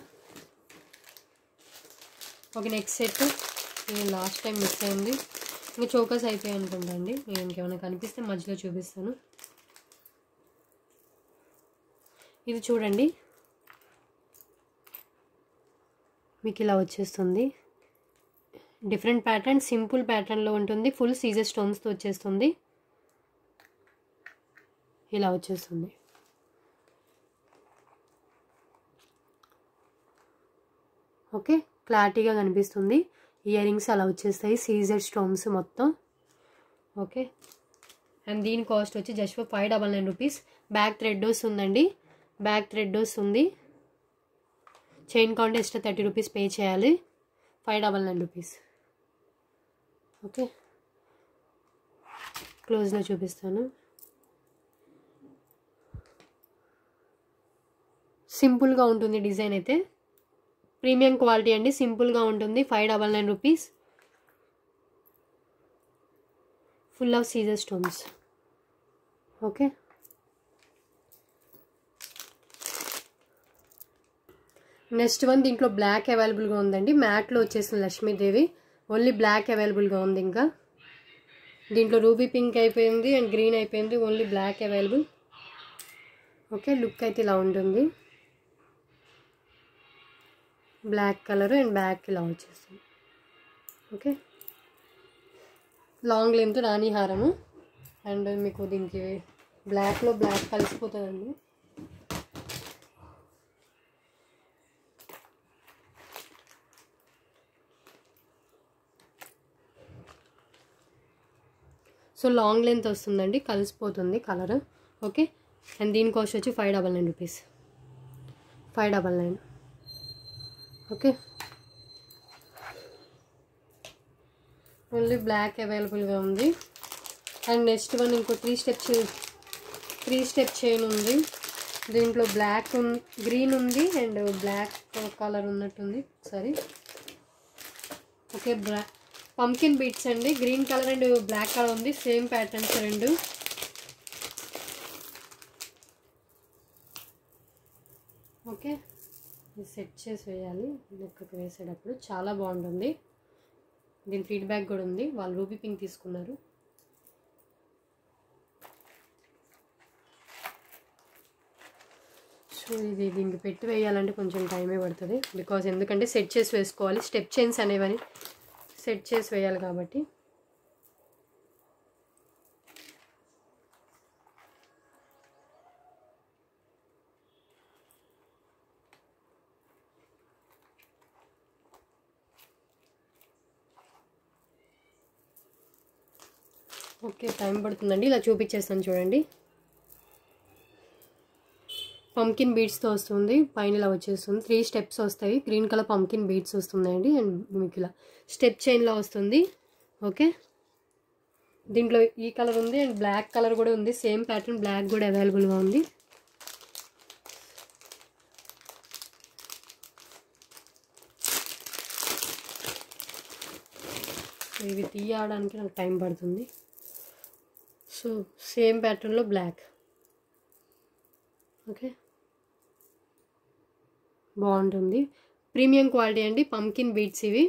ఓకే నెక్స్ట్ సెట్ నేను లాస్ట్ టైం మిస్ అయింది ఇంకా చోకస్ అయిపోయాయి అనుకుంటా అండి నేను ఇంకేమైనా కనిపిస్తే మధ్యలో చూపిస్తాను ఇది చూడండి మీకు ఇలా వచ్చేస్తుంది డిఫరెంట్ ప్యాటర్న్ సింపుల్ ప్యాటర్న్లో ఉంటుంది ఫుల్ సీజర్ స్టోన్స్తో వచ్చేస్తుంది ఇలా వచ్చేస్తుంది ఓకే క్లారిటీగా కనిపిస్తుంది ఇయర్ రింగ్స్ అలా వచ్చేస్తాయి సీజర్ స్టోన్స్ మొత్తం ఓకే అండ్ దీని కాస్ట్ వచ్చి just for five double nine rupees back thread వస్తుందండి బ్యాక్ థ్రెడ్ వస్తుంది chain count extra thirty rupees pay చేయాలి five double nine rupees okay క్లోజ్లో చూపిస్తాను సింపుల్గా ఉంటుంది డిజైన్ అయితే ప్రీమియం క్వాలిటీ అండి సింపుల్గా ఉంటుంది five double nine rupees full of CZ stones okay next one దీంట్లో బ్లాక్ అవైలబుల్గా ఉందండి మ్యాట్లో వచ్చేసిన లక్ష్మీదేవి ఓన్లీ బ్లాక్ అవైలబుల్గా ఉంది ఇంకా దీంట్లో రూబీ పింక్ అయిపోయింది అండ్ గ్రీన్ అయిపోయింది only black available okay look అయితే ఇలా ఉంటుంది బ్లాక్ కలర్ అండ్ బ్యాక్ ఇలా వచ్చేస్తుంది ఓకే లాంగ్ లెంత్ రాణి హారము అండ్ మీకు దీనికి బ్లాక్లో బ్లాక్ కలిసిపోతుందండి సో లాంగ్ లెంత్ వస్తుందండి కలిసిపోతుంది కలర్ ఓకే అండ్ దీని కాస్ట్ వచ్చి five double nine rupees five double nine okay only black అవైలబుల్గా ఉంది అండ్ నెక్స్ట్ వన్ ఇంకో three step three step chain ఉంది దీంట్లో బ్లాక్ గ్రీన్ ఉంది అండ్ బ్లాక్ కలర్ ఉన్నట్టుంది sorry okay black pumpkin beads అండి green colour and black colour ఉంది same patterns రెండు ఓకే ఇది సెట్ చేసి వేయాలి నెక్కకి వేసేటప్పుడు చాలా బాగుంటుంది దీని ఫీడ్బ్యాక్ కూడా ఉంది వాళ్ళు రూబీ పింక్ తీసుకున్నారు సో ఇది దీనికి పెట్టి వేయాలంటే కొంచెం టైమే పడుతుంది బికాజ్ ఎందుకంటే సెట్ చేసి వేసుకోవాలి స్టెప్ చైన్స్ అనేవని సెట్ చేసి వేయాలి కాబట్టి ఓకే టైం పడుతుందండి ఇలా చూపించేస్తాను చూడండి పంకిన్ బీడ్స్తో వస్తుంది పైన ఇలా వచ్చేస్తుంది త్రీ స్టెప్స్ వస్తాయి గ్రీన్ కలర్ పంకిన్ బీడ్స్ వస్తున్నాయండి అండ్ మీకు ఇలా స్టెప్ చైన్లో వస్తుంది ఓకే దీంట్లో ఈ కలర్ ఉంది అండ్ బ్లాక్ కలర్ కూడా ఉంది సేమ్ ప్యాటర్న్ బ్లాక్ కూడా అవైలబుల్గా ఉంది ఇవి తీయడానికి నాకు టైం పడుతుంది సో సేమ్ ప్యాటర్న్లో బ్లాక్ ఓకే బాగుంటుంది ప్రీమియం క్వాలిటీ అండి పంకిన్ బీట్స్ ఇవి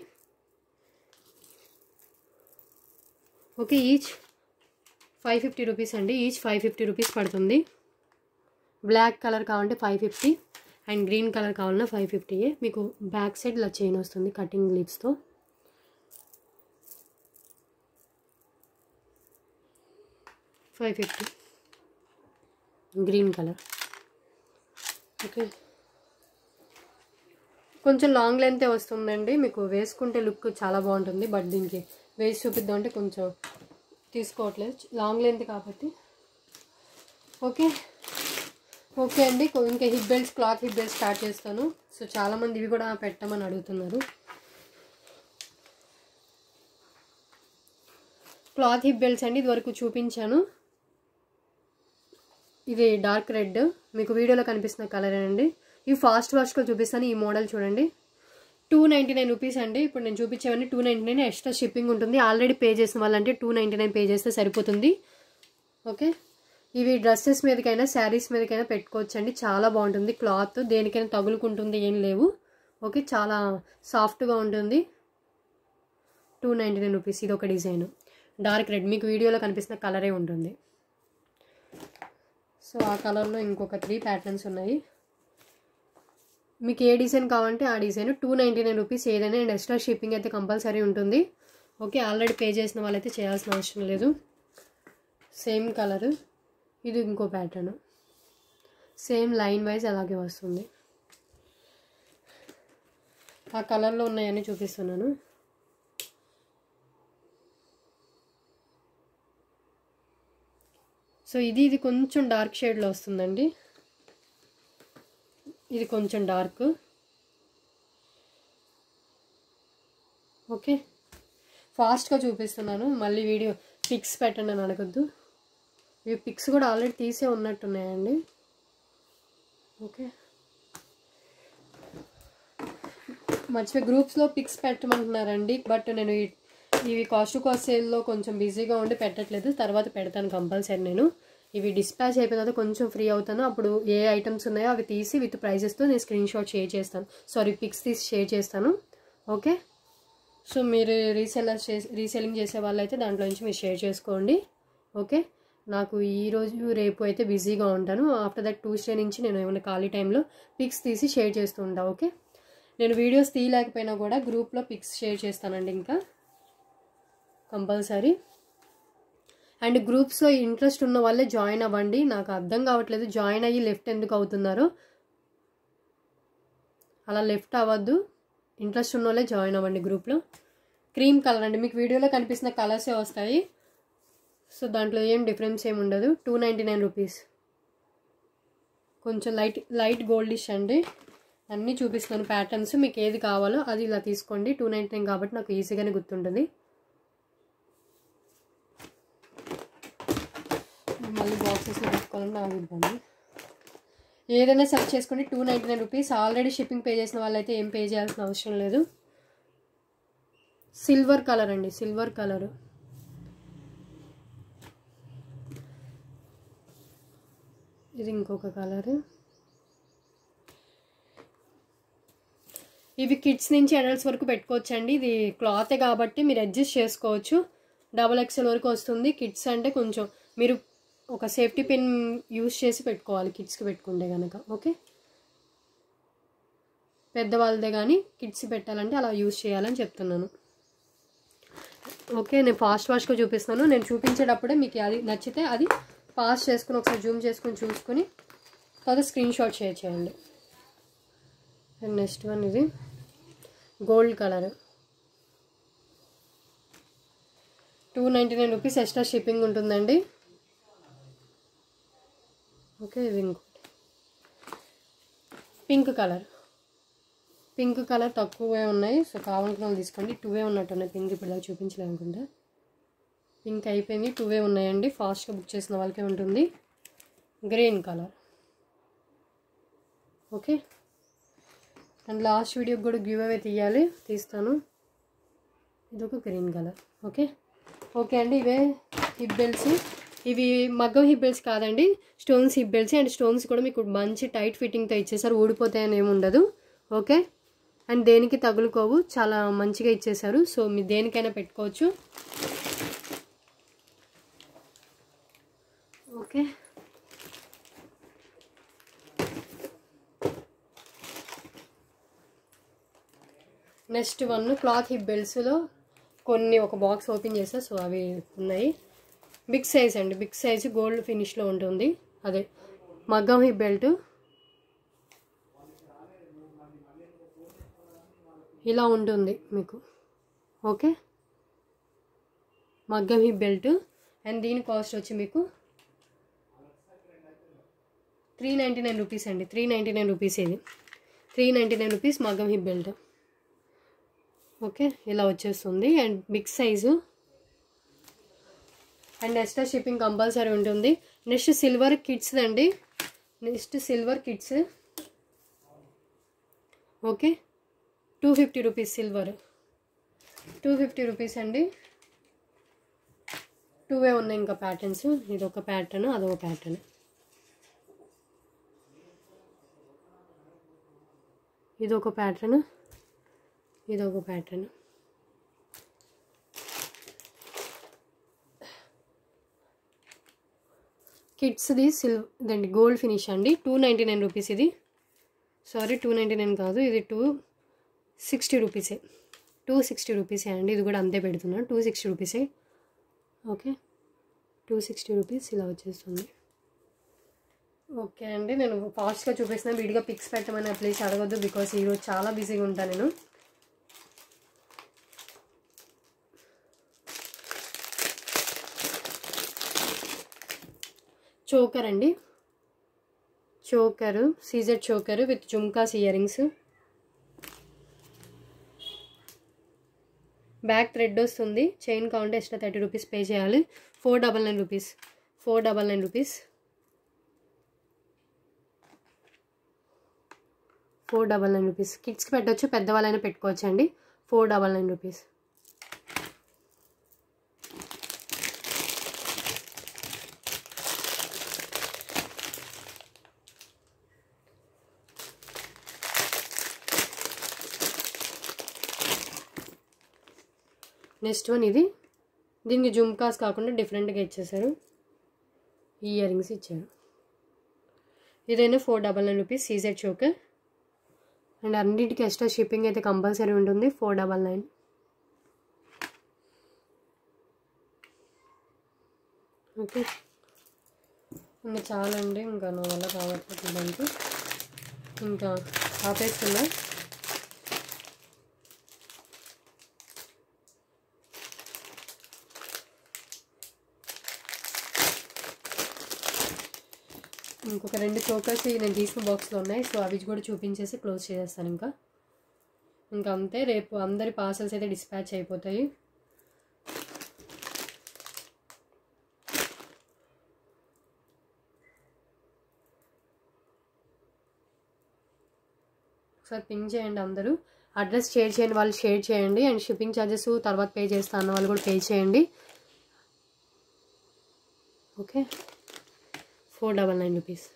okay each five fifty rupees అండి ఈచ్ ఫైవ్ ఫిఫ్టీ రూపీస్ పడుతుంది బ్లాక్ కలర్ కావాలంటే five fifty and green colour కావాలన్నా ఫైవ్ ఫిఫ్టీయే మీకు బ్యాక్ సైడ్ ఇలా చైన్ వస్తుంది కటింగ్ లీవ్స్తో five fifty green colour okay కొంచెం లాంగ్ లెంతే వస్తుందండి మీకు వేసుకుంటే లుక్ చాలా బాగుంటుంది బట్ దీనికి వేసి చూపిద్దాం అంటే కొంచెం తీసుకోవట్లేదు లాంగ్ లెంత్ కాబట్టి ఓకే ఓకే అండి కొ- ఇంకా hip belts cloth hip belts start చేస్తాను సో చాలామంది ఇవి కూడా పెట్టమని అడుగుతున్నారు క్లాత్ హిప్ బెల్ట్స్ అండి ఇదివరకు చూపించాను ఇది డార్క్ రెడ్ మీకు వీడియోలో కనిపిస్తున్న కలర్ అండి ఇవి ఫాస్ట్ వాష్గా చూపిస్తాను ఈ మోడల్ చూడండి టూ నైంటీ నైన్ రూపీస్ అండి ఇప్పుడు నేను చూపించేవన్నీ two ninety nine extra shipping ఉంటుంది ఆల్రెడీ పే చేసిన వాళ్ళంటే టూ నైంటీ నైన్ పే చేస్తే సరిపోతుంది ఓకే ఇవి డ్రెస్సెస్ మీదకైనా శారీస్ మీదకైనా పెట్టుకోవచ్చు అండి చాలా బాగుంటుంది క్లాత్ దేనికైనా తగులుకుంటుంది ఏం లేవు ఓకే చాలా సాఫ్ట్గా ఉంటుంది టూ నైంటీ నైన్ రూపీస్ ఇది ఒక డిజైన్ డార్క్ రెడ్ మీకు వీడియోలో కనిపిస్తున్న కలరే ఉంటుంది సో ఆ కలర్లో ఇంకొక త్రీ ప్యాటర్న్స్ ఉన్నాయి మీకు ఏ డిజైన్ కావాలంటే ఆ design two ninety nine rupees ఏదైనా అండ్ ఎక్స్ట్రా షిప్పింగ్ అయితే కంపల్సరీ ఉంటుంది ఓకే ఆల్రెడీ పే చేసిన వాళ్ళైతే చేయాల్సిన అవసరం లేదు సేమ్ కలరు ఇది ఇంకో ప్యాటర్న్ సేమ్ లైన్ వైజ్ అలాగే వస్తుంది ఆ కలర్లో ఉన్నాయని చూపిస్తున్నాను సో ఇది ఇది కొంచెం డార్క్ షేడ్లో వస్తుందండి ఇది కొంచెం డార్క్ ఓకే ఫాస్ట్గా చూపిస్తున్నాను మళ్ళీ వీడియో పిక్స్ పెట్టండి అని అడగద్దు ఇవి పిక్స్ కూడా ఆల్రెడీ తీసే ఉన్నట్టున్నాయండి ఓకే మర్చిపోయి గ్రూప్స్లో పిక్స్ పెట్టమంటున్నారండి బట్ నేను ఈ- ఇవి కాస్ట్ కాస్ట్ సేల్లో కొంచెం బిజీగా ఉండి పెట్టట్లేదు తర్వాత పెడతాను కంపల్సరీ నేను ఇవి డిస్పాచ్ అయిపోయిన తర్వాత కొంచెం ఫ్రీ అవుతాను అప్పుడు ఏ ఐటమ్స్ ఉన్నాయో అవి తీసి విత్ ప్రైజెస్తో నేను స్క్రీన్ షాట్ షేర్ చేస్తాను సారీ పిక్స్ తీసి షేర్ చేస్తాను ఓకే సో మీరు రీసెల్లర్ చే రీసెల్లింగ్ చేసే వాళ్ళైతే దాంట్లో నుంచి మీరు షేర్ చేసుకోండి ఓకే నాకు ఈ రోజు రేపు అయితే బిజీగా ఉంటాను ఆఫ్టర్ దట్ ట్యూస్డే నుంచి నేను ఏమైనా ఖాళీ టైంలో పిక్స్ తీసి షేర్ చేస్తూ ఉంటాను ఓకే నేను వీడియోస్ తీయలేకపోయినా కూడా గ్రూప్లో పిక్స్ షేర్ చేస్తానండి ఇంకా కంపల్సరీ అండ్ గ్రూప్స్లో ఇంట్రెస్ట్ ఉన్న వాళ్ళే జాయిన్ అవ్వండి నాకు అర్థం కావట్లేదు జాయిన్ అయ్యి లెఫ్ట్ ఎందుకు అవుతున్నారు అలా లెఫ్ట్ అవ్వద్దు ఇంట్రెస్ట్ ఉన్న వాళ్ళే జాయిన్ అవ్వండి గ్రూప్లో క్రీమ్ కలర్ అండి మీకు వీడియోలో కనిపిస్తున్న కలర్సే వస్తాయి సో దాంట్లో ఏం డిఫరెన్స్ ఏమి ఉండదు టూ నైంటీ నైన్ రూపీస్ కొంచెం లైట్ లైట్ గోల్డిష్ అండి అన్నీ చూపిస్తాను ప్యాటర్న్స్ మీకు ఏది కావాలో అది ఇలా తీసుకోండి టూ నైంటీ నైన్ కాబట్టి నాకు ఈజీగానే గుర్తుంటుంది మళ్ళీ బాక్సెస్లో పెట్టుకోవాలని నాకు ఇబ్బంది ఏదైనా సెలెక్ట్ చేసుకోండి two ninety nine rupees already shipping pay చేసిన వాళ్ళైతే ఏం పే చేయాల్సిన అవసరం లేదు సిల్వర్ కలర్ అండి సిల్వర్ కలర్ ఇది ఇంకొక కలర్ ఇవి కిడ్స్ నుంచి అడల్ట్స్ వరకు పెట్టుకోవచ్చండి ఇది క్లాతే కాబట్టి మీరు అడ్జస్ట్ చేసుకోవచ్చు డబల్ ఎక్స్ఎల్ వరకు వస్తుంది కిడ్స్ అంటే కొంచెం మీరు ఒక సేఫ్టీ పిన్ యూస్ చేసి పెట్టుకోవాలి కిడ్స్కి పెట్టుకుంటే కనుక ఓకే పెద్దవాళ్ళదే కానీ కిడ్స్ పెట్టాలంటే అలా యూస్ చేయాలని చెప్తున్నాను ఓకే నేను ఫాస్ట్ ఫాస్ట్గా చూపిస్తున్నాను నేను చూపించేటప్పుడే మీకు అది నచ్చితే అది పాస్ చేసుకుని ఒకసారి జూమ్ చేసుకుని చూసుకుని తర్వాత స్క్రీన్ షాట్ షేర్ చేయండి అండ్ నెక్స్ట్ వన్ ఇది gold colour two ninety nine rupees extra shipping ఉంటుందండి ఓకే ఇది ఇంకోటి పింక్ కలర్ పింక్ కలర్ తక్కువే ఉన్నాయి సో కావాలనుకున్న వాళ్ళు తీసుకోండి టూవే ఉన్నట్టున్నాయి పింక్ ఇప్పుడు దాకా చూపించలేదు అనుకుంటా పింక్ అయిపోయింది టూవే ఉన్నాయండి ఫాస్ట్గా బుక్ చేసిన వాళ్ళకే ఉంటుంది green colour okay and last వీడియోకి కూడా గివ్ అవే తీయాలి తీస్తాను ఇదొక గ్రీన్ కలర్ ఓకే ఓకే అండి ఇవే హిప్ బెల్ట్స్ ఇవి మగ్గం హిప్ బెల్ట్స్ కాదండి stones hip belts and stones కూడా మీకు మంచి టైట్ ఫిట్టింగ్తో ఇచ్చేసారు ఊడిపోతాయని ఏమి ఉండదు ఓకే అండ్ దేనికి తగులుకోవు చాలా మంచిగా ఇచ్చేసారు సో మీరు దేనికైనా పెట్టుకోవచ్చు okay next one cloth hip బెల్ట్స్లో కొన్ని ఒక బాక్స్ ఓపెన్ చేసా సో అవి ఉన్నాయి బిగ్ సైజ్ అండి బిగ్ సైజ్ గోల్డ్ ఫినిష్లో ఉంటుంది అదే మగ్గం హిప్ బెల్ట్ ఇలా ఉంటుంది మీకు ఓకే మగ్గం హిప్ బెల్ట్ అండ్ దీని కాస్ట్ వచ్చి మీకు త్రీ నైంటీ నైన్ రూపీస్ అండి త్రీ నైంటీ నైన్ రూపీస్ ఇది త్రీ నైంటీ నైన్ రూపీస్ మగ్గం హిప్ బెల్ట్ ఓకే ఇలా వచ్చేస్తుంది and big size and extra shipping compulsory ఉంటుంది నెక్స్ట్ సిల్వర్ కిడ్స్ అండి next silver kids okay two fifty rupees silver two fifty rupees అండి two two way ఉన్నాయి ఇంకా patterns ఇది ఒక ప్యాటర్న్ అదొక ప్యాటర్న్ ఇది ఒక ప్యాటర్న్ ఇది ఒక ప్యాటర్న్ కిడ్స్ది సిల్వ్ ఇదండి గోల్డ్ ఫినిష్ అండి టూ నైంటీ నైన్ రూపీస్ ఇది సారీ టూ నైంటీ నైన్ కాదు ఇది టూ సిక్స్టీ రూపీసే టూ సిక్స్టీ రూపీసే అండి ఇది కూడా అంతే పెడుతున్నాను టూ సిక్స్టీ రూపీసే ఓకే టూ సిక్స్టీ రూపీస్ ఇలా వచ్చేస్తుంది ఓకే అండి నేను ఫాస్ట్గా చూపిస్తున్నా విడిగా పిక్స్ పెట్టమని ప్లీజ్ అడగొద్దు బికాస్ ఈరోజు చాలా బిజీగా ఉంటాను నేను చోకర్ అండి choker CZ choker with jhumkas ear rings back thread వస్తుంది chain count extra thirty rupees pay చేయాలి four double nine rupees four double nine rupees four double nine rupees కిడ్స్కి పెట్టవచ్చు పెద్దవాళ్ళైనా పెట్టుకోవచ్చు అండి four double nine rupees next one ఇది దీనికి జుమ్కాస్ కాకుండా డిఫరెంట్గా ఇచ్చేసారు ఈ ఇయర్ రింగ్స్ ఇచ్చారు ఇదైనా four double nine rupees CZ choker and అన్నిటికీ ఎక్స్ట్రా షిప్పింగ్ అయితే కంపల్సరీ ఉంటుంది ఫోర్ డబల్ నైన్ ఓకే ఇంకా చాలా అండి ఇంకా నా వల్ల కావట్లేదు దానికి ఇంకా ఆపేస్తున్నా ఇంకొక రెండు చోకర్స్ నేను తీసిన బాక్స్లో ఉన్నాయి సో అవి కూడా చూపించేసి క్లోజ్ చేసేస్తాను ఇంకా ఇంకా అంతే రేపు అందరి పార్సల్స్ అయితే డిస్పాచ్ అయిపోతాయి ఒకసారి పింక్ చేయండి అందరూ అడ్రస్ షేర్ చేయండి వాళ్ళు షేర్ చేయండి అండ్ షిప్పింగ్ ఛార్జెస్ తర్వాత పే చేస్తా అన్న వాళ్ళు కూడా పే చేయండి okay four double nine rupees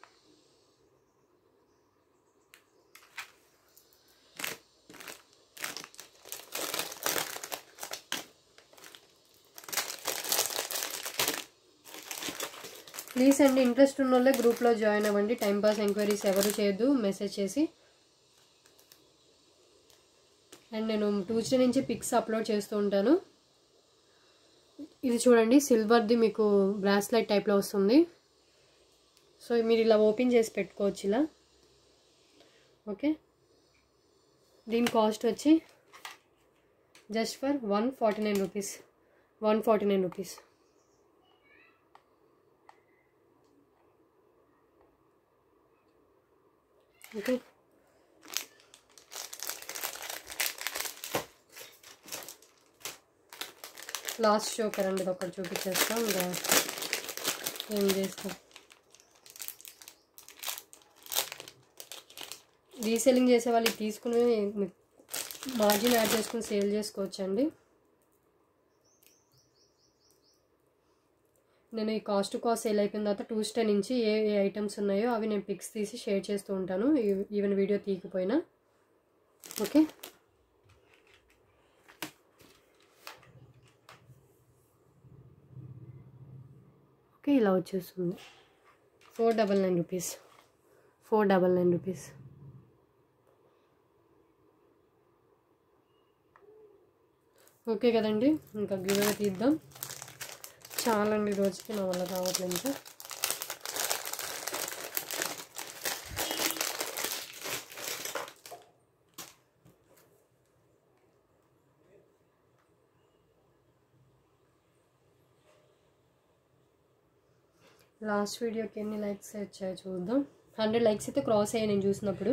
please అండి ఇంట్రెస్ట్ ఉన్న వాళ్ళే గ్రూప్లో జాయిన్ అవ్వండి టైంపాస్ ఎంక్వైరీస్ ఎవరు చేయొద్దు మెసేజ్ చేసి అండ్ నేను ట్యూస్డే నుంచి పిక్స్ అప్లోడ్ చేస్తూ ఉంటాను ఇది చూడండి సిల్వర్ది మీకు బ్రాస్లెట్ టైప్లో వస్తుంది సో మీరు ఇలా ఓపెన్ చేసి పెట్టుకోవచ్చు ఇలా ఓకే దీని కాస్ట్ వచ్చి just for one forty nine rupees one forty nine rupees okay last choker అండి ఇది ఒకటి చూపించేస్తాం ఇంకా ఏం చేస్తాం రీసెల్లింగ్ చేసే వాళ్ళు ఇది తీసుకుని మార్జిన్ యాడ్ చేసుకుని సేల్ చేసుకోవచ్చు అండి నేను ఈ కాస్ట్ కాస్ట్ సేల్ అయిపోయిన తర్వాత ట్యూస్డే నుంచి ఏ ఏ ఐటమ్స్ ఉన్నాయో అవి నేను పిక్స్ తీసి షేర్ చేస్తూ ఉంటాను ఈ- ఈవెన్ వీడియో తీయకపోయినా ఓకే ఓకే ఇలా వచ్చేస్తుంది four double nine rupees four double nine rupees okay కదండి ఇంకా గివ్ తీద్దాం చాలండి ఈ రోజుకి నా వల్ల కావట్లేదు ఇంకా లాస్ట్ వీడియోకి ఎన్ని లైక్స్ వచ్చాయో చూద్దాం హండ్రెడ్ లైక్స్ అయితే క్రాస్ అయ్యాయి నేను చూసినప్పుడు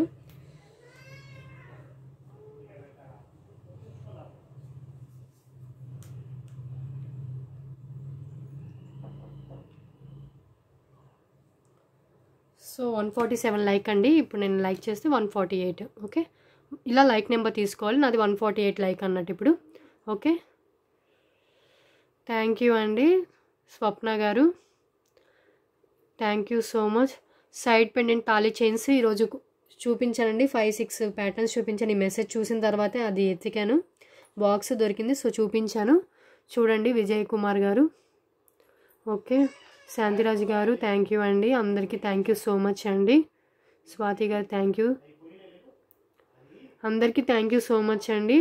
so one forty seven like అండి ఇప్పుడు నేను లైక్ చేస్తే వన్ ఫార్టీ ఎయిట్ ఓకే ఇలా లైక్ నెంబర్ తీసుకోవాలి నాది వన్ ఫార్టీ ఎయిట్ లైక్ అన్నట్టు ఇప్పుడు ఓకే థ్యాంక్ యూ అండి స్వప్న గారు thank you so much side pendant thali chains ఈరోజు చూపించానండి ఫైవ్ సిక్స్ ప్యాటర్న్స్ చూపించాను ఈ మెసేజ్ చూసిన తర్వాతే అది ఎత్తికాను బాక్స్ దొరికింది సో చూపించాను చూడండి విజయ్ కుమార్ గారు ఓకే శాంతిరాజు గారు థ్యాంక్ యూ అండి అందరికీ థ్యాంక్ యూ సో మచ్ అండి స్వాతి గారు థ్యాంక్ యూ అందరికీ థ్యాంక్ యూ సో మచ్ అండి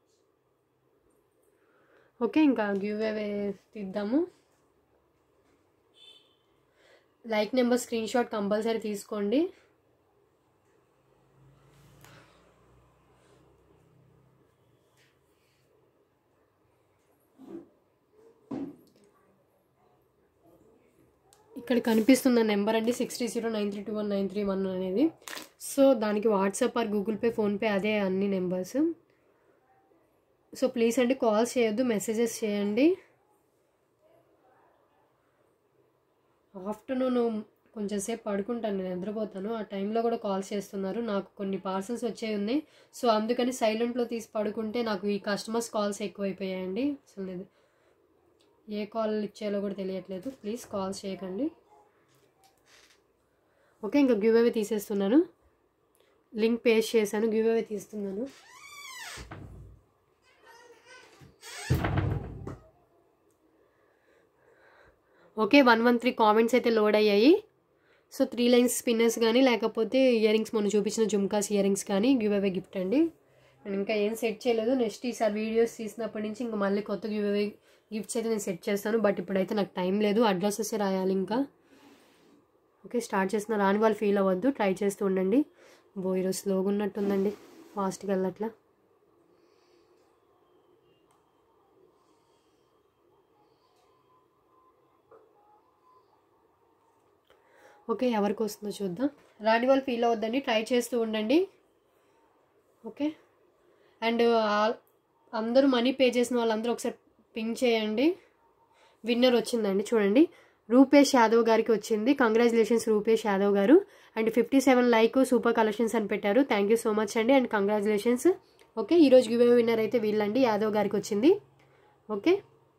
ఓకే ఇంకా గివ్ అవే తీద్దాము like number screenshot compulsory తీసుకోండి ఇక్కడ కనిపిస్తున్న నెంబర్ అండి six three zero nine three two one nine three one అనేది సో దానికి WhatsApp or Google Pay PhonePe అదే అన్ని నెంబర్స్ సో ప్లీజ్ అండి కాల్స్ చేయొద్దు మెసేజెస్ చేయండి ఆఫ్టర్నూన్ కొంచెం సేపు పడుకుంటాను నేను నిద్రపోతాను ఆ టైంలో కూడా కాల్స్ చేస్తున్నారు నాకు కొన్ని పార్సల్స్ వచ్చే ఉన్నాయి సో అందుకని సైలెంట్లో తీసి పడుకుంటే నాకు ఈ కస్టమర్స్ కాల్స్ ఎక్కువైపోయాయండి అసలు లేదు ఏ కాల్ ఇచ్చేయాలో కూడా తెలియట్లేదు ప్లీజ్ కాల్స్ చేయకండి ఓకే ఇంకా గివ్ అవే తీసేస్తున్నాను లింక్ పేస్ట్ చేశాను గివ్ అవే తీస్తున్నాను okay one one three comments అయితే లోడ్ అయ్యాయి సో త్రీ లైన్స్ స్పిన్నర్స్ కానీ లేకపోతే ఇయర్ రింగ్స్ మొన్న చూపించిన జుమ్కాస్ ఇయర్ రింగ్స్ కానీ గివ్ అవే గిఫ్ట్ అండి నేను ఇంకా ఏం సెట్ చేయలేదు నెక్స్ట్ ఈసారి వీడియోస్ తీసినప్పటి నుంచి ఇంకా మళ్ళీ కొత్త గివ్ అవే గిఫ్ట్స్ అయితే నేను సెట్ చేస్తాను బట్ ఇప్పుడైతే నాకు టైం లేదు అడ్రసెస్ రాయాలి ఇంకా ఓకే స్టార్ట్ చేసిన రాని వాళ్ళు ఫీల్ అవ్వద్దు ట్రై చేస్తూ ఉండండి బో ఈరోజు స్లోగా ఉన్నట్టుందండి ఫాస్ట్గా వెళ్ళట్లా ఓకే ఎవరికి వస్తుందో చూద్దాం రాని వాళ్ళు ఫీల్ అవ్వద్దండి ట్రై చేస్తూ ఉండండి ఓకే అండ్ అందరూ మనీ పే చేసిన వాళ్ళందరూ ఒకసారి పింక్ చేయండి విన్నర్ వచ్చిందండి చూడండి రూపేష్ యాదవ్ గారికి వచ్చింది కంగ్రాచులేషన్స్ రూపేష్ యాదవ్ గారు and fifty seven like super collections అని పెట్టారు థ్యాంక్ యూ సో మచ్ అండి అండ్ కంగ్రాచులేషన్స్ ఓకే ఈరోజు గివ్ విన్నర్ అయితే వీళ్ళండి యాదవ్ గారికి వచ్చింది ఓకే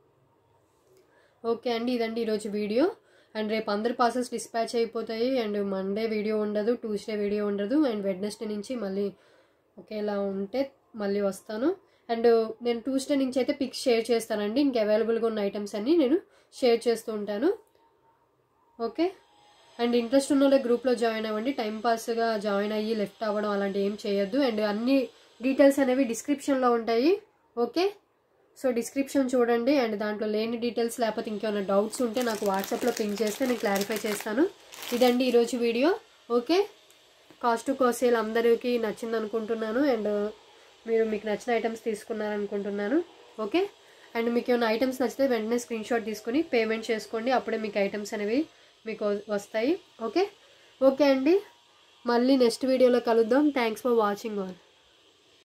ఓకే అండి ఇదండి ఈరోజు వీడియో అండ్ రేపు అందరు పార్సల్స్ డిస్పాచ్ అయిపోతాయి అండ్ మండే వీడియో ఉండదు ట్యూస్డే వీడియో ఉండదు అండ్ వెడ్నెస్డే నుంచి మళ్ళీ ఒకేలా ఉంటే మళ్ళీ వస్తాను అండ్ నేను ట్యూస్డే నుంచి అయితే పిక్స్ షేర్ చేస్తానండి ఇంక అవైలబుల్గా ఉన్న ఐటమ్స్ అన్నీ నేను షేర్ చేస్తూ ఉంటాను ఓకే అండ్ ఇంట్రెస్ట్ ఉన్న వాళ్ళ గ్రూప్లో జాయిన్ అవ్వండి టైంపాస్గా జాయిన్ అయ్యి లెఫ్ట్ అవ్వడం అలాంటి ఏం చేయొద్దు అండ్ అన్ని డీటెయిల్స్ అనేవి డిస్క్రిప్షన్లో ఉంటాయి ఓకే సో డిస్క్రిప్షన్ చూడండి అండ్ దాంట్లో లేని డీటెయిల్స్ లేకపోతే ఇంకేమైనా డౌట్స్ ఉంటే నాకు వాట్సాప్లో పింక్ చేస్తే నేను క్లారిఫై చేస్తాను ఇదండి ఈరోజు వీడియో ఓకే కాస్ట్ టు కోసేల్ అందరికీ నచ్చింది అనుకుంటున్నాను అండ్ మీరు మీకు నచ్చిన ఐటమ్స్ తీసుకున్నారనుకుంటున్నాను ఓకే అండ్ మీకు ఏమైనా ఐటమ్స్ నచ్చితే వెంటనే స్క్రీన్ షాట్ తీసుకుని పేమెంట్ చేసుకోండి అప్పుడే మీకు ఐటమ్స్ అనేవి మీకు వస్తాయి ఓకే ఓకే అండి మళ్ళీ నెక్స్ట్ వీడియోలో కలుద్దాం థ్యాంక్స్ ఫర్ వాచింగ్ ఆల్